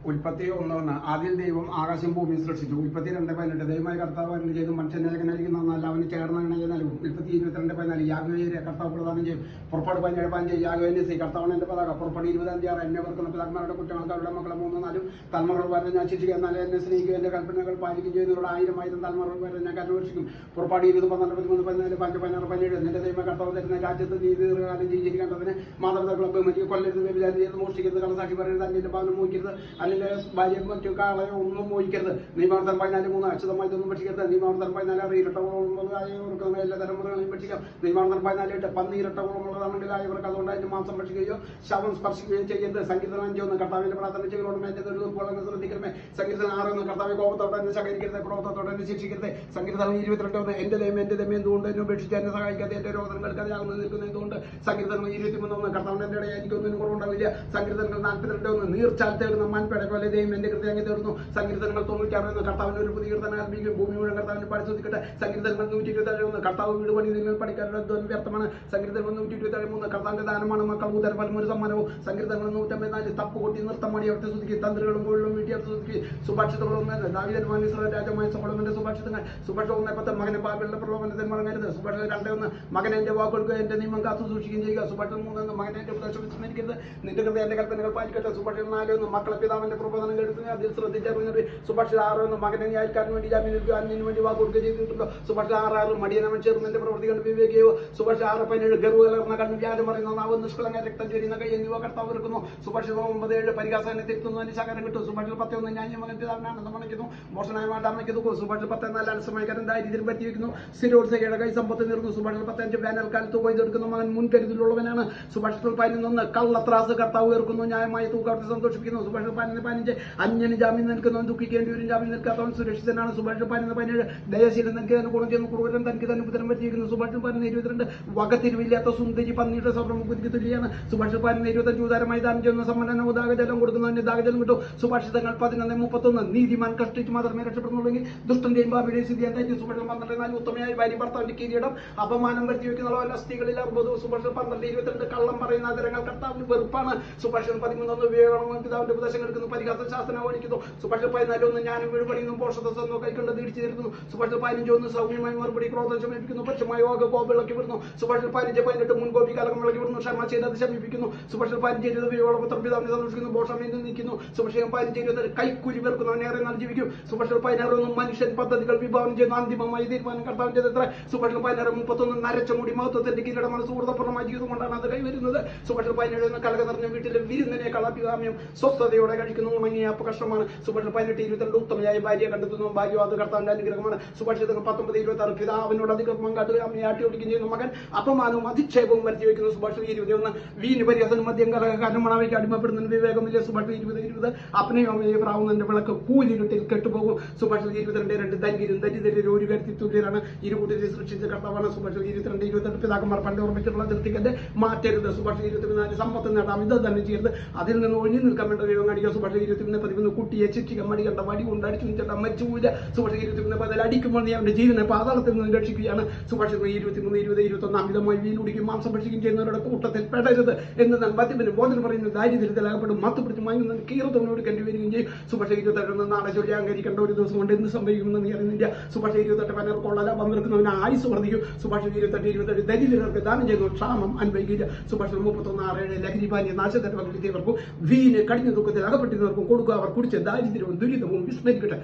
ഉൽപ്പത്തി ഒന്നൊന്ന് ആദ്യം ദൈവം ആകാശം ഭൂമിയും സൃഷ്ടിച്ചു ഉൽപ്പത്തി രണ്ട് പതിനെട്ട് ദൈവമായ കർത്താവ് അരുളി ചെയ്തു മനുഷ്യനെ നൽകുന്ന അവന് ചേർന്ന ഇണയെ നൽകും ഉൽപ്പത്തി ഇരുപത്തിരണ്ട് പതിനാല് യാഗവേരിയ കർത്താവ് പ്രദാനം ചെയ്യും പുറപ്പാട് പതിനേഴ് പതിനഞ്ച് യാഗവേന്റെ സി കർത്താവാണ് എന്റെ പതാക പുറപ്പാട് ഇരുപത്തഞ്ച് ആറ് എന്നെ വെറുക്കുന്ന പിതാക്കന്മാരുടെ കുറ്റങ്ങൾക്ക് അവരുടെ മക്കളെ മൂന്ന് നാലും തലമുറകൾ വരെ ഞാൻ ശിക്ഷിക്കുക എന്നാലും എന്നെ സ്നേഹിക്കും എന്റെ കൽപ്പനകൾ പാലിക്കും ചെയ്യുന്നവരുടെ ആയിരം ആയിരം തലമുറകൾ വരെ ഞാൻ കരുവശിക്കും പുറപ്പാട് ഇരുപത് പന്ത്രണ്ട് പതിമൂന്ന് പതിനാല് പഞ്ച് പതിനാറ് പതിനേഴ് നിന്റെ ദൈവ കർത്താവ് തരുന്ന രാജ്യത്ത് നീതി ദീർഘകാലം ജീവിച്ചിരിക്കേണ്ടതിന് മാതാപിതാക്കളെ ബഹുമതിക്ക് കൊല്ലരുത് വ്യഭിചാരം ചെയ്ത് മോഷ്ടിക്കരുത് കളസാക്ഷി പറയരുത് അന്യന്റെ ഭവനം മോഹിക്കരുത് അല്ലെങ്കിൽ ഭാര്യ മറ്റു കാളെ ഒന്നും മോഹിക്കരുത് നിയമാവർത്തനം പതിനാല് മൂന്ന് അച്യുതമായി ഇതൊന്നും ഭക്ഷിക്കരുത് നിയമാവർത്തനം പതിനാല് ആറ് ഇരട്ടകുളമുള്ളതായവർക്ക് എല്ലാ തലമുറകളെയും ഭക്ഷിക്കാം നിയമാവർത്തനം പതിനാല് എട്ട് പന്നി ഇരട്ടകുളമുള്ളതാണെങ്കിൽ ആയവർക്ക് അതുകൊണ്ട് അതിന്റെ മാംസം ഭക്ഷിക്കുകയോ ശവം സ്പർശിക്കുകയോ ചെയ്യരുത് സംഗീതം അഞ്ച് ഒന്ന് കർത്താവിന്റെ പ്രാർത്ഥന ചെയ്യലോടും എന്റെ ഒരു പോലെ ശ്രദ്ധിക്കണമേ സംഗീതം ആറ് ഒന്ന് കർത്താവ് കോപത്തോടെ എന്നെ ശകരിക്കരുത് ക്രോധത്തോടെ എന്നെ ശിക്ഷിക്കരുത് സംഗീതം ഇരുപത്തിരണ്ട് ഒന്ന് എന്റെ ദൈവം എന്റെ ദൈവം എന്തുകൊണ്ട് എന്നെ ഉപേക്ഷിച്ച് എന്നെ സഹായിക്കാതെ എന്റെ രോഗങ്ങൾക്ക് അറിയാവുന്ന നിൽക്കുന്ന എന്തുകൊണ്ട് സംഗീതങ്ങൾ ഇരുപത്തിമൂന്ന് ഒന്ന് കർത്താവിന്റെ എന്റെ ഇടയിൽ എനിക്കൊന്നും കുറവുണ്ടാവില്ല സങ്കീർത്തനങ്ങൾ നാൽപ്പത്തിരണ്ട് ഒന്ന് നീർച്ചാൽ തേടുന്ന മൺപെട പോലെ ദൈവം എന്റെ കൃത്യം തേടുന്നു സങ്കീർത്തനങ്ങൾ തൊണ്ണൂറ്റാറ് ഒന്ന് കർത്താവിന് ഒരു പുതിയ കീർത്തനം ആരംഭിക്കും ഭൂമി മുഴുവൻ കർത്താവിന് പരിശോധിക്കട്ടെ സങ്കീർത്തനങ്ങൾ നൂറ്റി ഇരുപത്തി ഒന്ന് കർത്താവ് വീട് പണി നിങ്ങൾ പഠിക്കാരുടെ ധ്വനി വ്യർത്ഥമാണ് സങ്കീർത്തനങ്ങൾ നൂറ്റി ഇരുപത്തി മൂന്ന് കർത്താവിന്റെ ദാനമാണ് മക്കൾ ഉദരഫലം ഒരു സമ്മാനവും സങ്കീർത്തനങ്ങൾ നൂറ്റമ്പത് നാല് തപ്പ് കൊട്ടി നൃത്തം മടി അവിടുത്തെ സ്തുതിക്കും തന്ത്രികളും കോഴികളും വീട്ടി അടുത്ത് സ്തുതിക്കും സുഭാഷിതങ്ങൾ ഒന്ന് ദാവിദൻ മാനീശ്വര രാജമായ സോളമന്റെ സുഭാഷിതങ്ങൾ സുഭാഷ ഒന്ന് പത്ത് മകനെ പാപികളുടെ പ്രലോഭനത്തിൽ മടങ്ങരുത് സുഭാഷ രണ്ട് ഒന്ന് മകനെ എന്റെ വാക്കുകൾക്ക് എന്റെ നിയമം കാത്തു സൂക്ഷിക്കുകയും ചെയ്യുക സുഭാഷ മൂന്ന് ഒന്ന് മകനെ എന്റെ ഉപദേശം വിസ്മരിക്കരുത് നിന്റെ കൃത്യ എന്റെ കൽപ്പനകൾ പാലിക്കട്ടെ സുഭാഷ നാല് ഒന്ന് മക്കളെ പിതാവിന്റെ പ്രബോധനം കേൾക്കുക അതിൽ ശ്രദ്ധിച്ചറിഞ്ഞത് സുഭാഷ ആറ് ഒന്ന് മകനെ ന്യായക്കാരന് വേണ്ടി ജാമ്യം നൽകുക അന്യന് വേണ്ടി വാക്ക് കൊടുക്കുക ചെയ്തിട്ടുണ്ടോ സുഭാഷ ആറ് ആറ് മടിയനവൻ ചേർന്നതിന്റെ പ്രവൃത്തി കണ്ട് വിവേകിയോ സുഭാഷ ആറ് പതിനേഴ് ഗർവ് കലർന്ന കണ്ണു വ്യാജം പറയുന്ന നാവ് നിഷ്കളങ്ക രക്തം ചൊരിയുന്ന കൈ എന്നിവ കർത്താവ് വെറുക്കുന്നു സുഭാഷ ഒമ്പത് ഏഴ് പരിഹാസനെ തിരുത്തുന്നതിന് ശകരം കിട്ടും സുഭാഷ പത്ത് ഒന്ന് ഞാൻ മകൻ പിതാവിനാണ് സമണിക്കുന്നു മോശനായ മാതാമയ്ക്ക് ദുഃഖം സുഭാഷ പത്ത് നാല് അലസമയക്കാരൻ ദാരിദ്ര്യം പറ്റിവെക്കുന്നു സ്ഥിരോത്സകയുടെ കൈ സമ്പത്ത് നിർന്നു സുഭാഷ പത്തഞ്ച് വേനൽക്കാലത്ത് കൊയ്തെടുക്കുന്ന മകൻ മുൻകരുതലുള്ളവനാണ് സുഭാഷ പതിനൊന്ന് കള്ളത്രാസ് കർത്താവ് ഏർക്കുന്നു ന്യായമായ തൂക്കാർത്തി സന്തോഷിപ്പിക്കുന്നു സുഭാഷ പതിനൊന്ന് പതിനഞ്ച് അന്യന് ജാമ്യം നിൽക്കുന്നവൻ ദുഃഖിക്കേണ്ടി വരും ജാമ്യം നിൽക്കാത്തവൻ സുരക്ഷിതനാണ് സുഭാഷ പതിനൊന്ന് പതിനേഴ് ദയശീലൻ തനിക്ക് തന്നെ ഗുണം ചെയ്യുന്നു ക്രൂരൻ തനിക്ക് തന്നെ ഉപദ്രം പറ്റിയിരിക്കുന്നു സുഭാഷ പതിനൊന്ന് ഇരുപത്തിരണ്ട് വകത്തിരിവില്ലാത്ത സുന്ദരി പന്നിയുടെ സ്വർണ്ണമുഖിക്ക് തുല്യാണ് സുഭാഷ പതിനൊന്ന് ഇരുപത്തഞ്ച് ഉദാരമായി ദാനം ചെയ്യുന്ന സമ്പന്നന ഉദാഹജലം കൊടുക്കുന്നതിന് ദാഹജലം കിട്ടും സുഭാഷിതങ്ങൾ പതിനൊന്ന് മുപ്പത്തൊന്ന് നീതിമാൻ കഷ്ടിച്ച് മാത്രമേ രക്ഷപ്പെടുന്നുള്ളെങ്കിൽ ദുഷ്ടന്റെയും ഭാവിയുടെയും സ്ഥിതി എന്തായിരിക്കും സുഭാഷം പന്ത്രണ്ട് നാല് ഉത്തമയായ ഭാര്യ ഭർത്താവിന്റെ കിരീടം അപമാനം വരുത്തി വെക്കുന്ന എല്ലാ സ്ത്രീകളിൽ അറുപത് സുഭാഷം പന്ത്രണ്ട് ഇരുപത്തിരണ്ട് കള്ളം പറയുന്ന അതരങ്ങൾ കർത്താവിന് വെറുപ്പാണ് സുഭാഷം പതിമൂന്നൊന്ന് വിവേകണം പിതാവിന്റെ ഉപദേശം എടുക്കുന്നു പരിഹാസ ശാസ്ത്രം ഓടിക്കുന്നു സുഭാഷം പതിനാല് ഒന്ന് ഞാനും വീട് പണിയുന്നു പോഷകസെന്നോ കൈക്കൊണ്ട് ഇടിച്ചു തരുന്നു സുഭാഷം പതിനഞ്ച് ഒന്ന് സൗമ്യമായി മറുപടി ക്രോധം ശമിപ്പിക്കുന്നു പക്ഷമായി യോഗ കോപിളക്കി വിടുന്നു സുഭാഷം പതിനഞ്ച് പതിനെട്ട് മുൻകോപി കലകം വിളക്കി വിടുന്നു ക്ഷമ ചെയ്ത് അത് ശമിപ്പിക്കുന്നു സുഭാഷം പതിനഞ്ച് ഇരുപത് വിയോളപുത്രം പിതാവിനെ സന്തോഷിക്കുന്നു ബോഷം എന്ന് നിൽക്കുന്നു സുഭാഷം പതിനഞ്ച് ഇരുപത് കൈക്കൂലി വെറുക്കുന്നവനേറെ നാൾ ജീവിക്കും സുഭാഷം പതിനാറ് ഒന്ന് മനുഷ്യൻ പദ്ധതികൾ വിഭാവനം ചെയ്യുന്ന അന്തിമമായി തീരുമാനം കർത്താവിൻ ചെയ്തെത്ര സുഭാഷം പതിനാറ് മുപ്പത്തൊന്ന് നരച്ച മുടി മഹത്വത്തിന്റെ കിരീടമാണ് സുഹൃത്തപൂർണ്ണമായ ജീവിതം കൊണ്ടാണ് അത് കൈവരുന്നത് സുഭാഷം പതിനേഴ് ഒന്ന് കലക നിറഞ്ഞ വീട്ടിലെ വിരുന്നിനേക്കാൾ അഭികാമ്യം സ്വസ്ഥതയോടെ കഴിക്കുന്നു ഉണങ്ങിയ അപ്പ കഷ്ടമാണ് സുഭാഷം പതിനെട്ട് ഇരുപത്തിരണ്ട് ഉത്തമയായ ഭാര്യയെ കണ്ടെത്തുന്നു ഭാര്യ അത് കർത്താവിന്റെ അനുഗ്രഹമാണ് സുഭാഷിതങ്ങൾ പത്തൊമ്പത് ഇരുപത്തി ആറ് പിതാവിനോട് അധികം കാട്ടുക അമ്മയെ ആട്ടി ഓടിക്കുകയും ചെയ്യുന്ന മകൻ അപമാനവും അധിക്ഷേപവും വരുത്തി വെക്കുന്നു സുഭാഷ് ഇരുപത്തി ഒന്ന് വീന് പരിഹസനം മദ്യം കലകാരനും മണവയ്ക്ക് അടിമപ്പെടുന്നതിന് വിവേകമില്ല സുഭാഷ് ഇരുപത് ഇരുപത് അപ്പനെയും അമ്മയെ പ്രാവുന്നതിന്റെ വിളക്ക് കൂലിരുട്ടിൽ കെട്ടുപോകും സുഭാഷ് ഇരുപത്തിരണ്ട് രണ്ട് ദരിദ്രം ദരിദ്രരും ഒരു കരുത്തി തുല്യരാണ് ഇരുകൂട്ടരെ സൃഷ്ടിച്ച കർത്താവാണ് സുഭാഷ് ഇരുപത്തിരണ്ട് ഇരുപത്തെട്ട് പിതാക്കന്മാർ പണ്ട് ഓർമ്മിച്ചിട്ടുള്ള അതിർത്തിക്കന്റെ മാറ്റരുത് സുഭാഷ് ഇരുപത്തിനാല് സമ്പത്ത് നേടാം ഇത് തന്നെ ചെയ്യരുത് അതിൽ നിന്ന് ഒഴിഞ്ഞു നിൽക്കാൻ വേണ്ട ദൈവം കാണിക്കുക സുഭാഷ് ഇരുപത്തിമൂന്ന് പതിമൂന്ന് കുട്ടിയെ ശിക്ഷിക്കാൻ മടി കണ്ട വടി കൊണ്ട് അടിച്ചു നിന്നിട്ട് മരിച്ചു പോയില്ല സുഭാഷ് ഇരുപത്തിമൂന്ന് പതിൽ അടിക്കുമ്പോൾ നീ അവന്റെ ജീവനെ പാതാളത്തിൽ നിന്ന് രക്ഷിക്കുകയാണ് സുഭാഷ് ഇരുപത്തിമൂന്ന് ഇരുപത് ഇരുപത്തൊന്ന് അമിതമായി വീലുടിക്കും മാംസം ഭക്ഷിക്കുകയും ചെയ്യുന്നവരുടെ കൂട്ടത്തിൽ പെടരുത് എന്ന് ഞാൻ മദ്യപിന് ബോധന പറയുന്ന ദാരിദ്ര്യത്തിൽ അകപ്പെടും മത്തുപിടിച്ച് മയങ്ങുന്ന കീറത്തോട് കണ്ടു വരികയും ചെയ്യും സുഭാഷ ഇരുപത്തെട്ട് നാളെ ചൊല്ലി അംഗീകരിക്കേണ്ട ഒരു ദിവസം കൊണ്ട് എന്ത് സംഭവിക്കുമെന്ന് നീ അറിയുന്നില്ല സുഭാഷ ഇരുപത്തെട്ട് പനർ കൊള്ളല പങ്കെടുക്കുന്നവന് ആയുസ് വർദ്ധിക്കും സുഭാഷ ഇരുപത്തെട്ട് ഇരുപത്തെട്ട് ദരിദ്രർക്ക് ദാനം ചെയ്യുന്നു ക്ഷാമം അനുഭവിക്കില്ല സുഭാഷ മുപ്പത്തൊന്ന് ആറ് ഏഴ് ലഹരി പാനീയ നാശത്തിന്റെ പങ്കെടുത്തിയവർക്കും വീന് കടിഞ്ഞ ദുഃഖത്തിൽ അകപ്പെട്ടിരുന്നവർക്കും കൊടുക്കുക അവർ കുടിച്ച ദാരിദ്ര്യവും ദുരിതവും വിസ്മരിക്കട്ടെ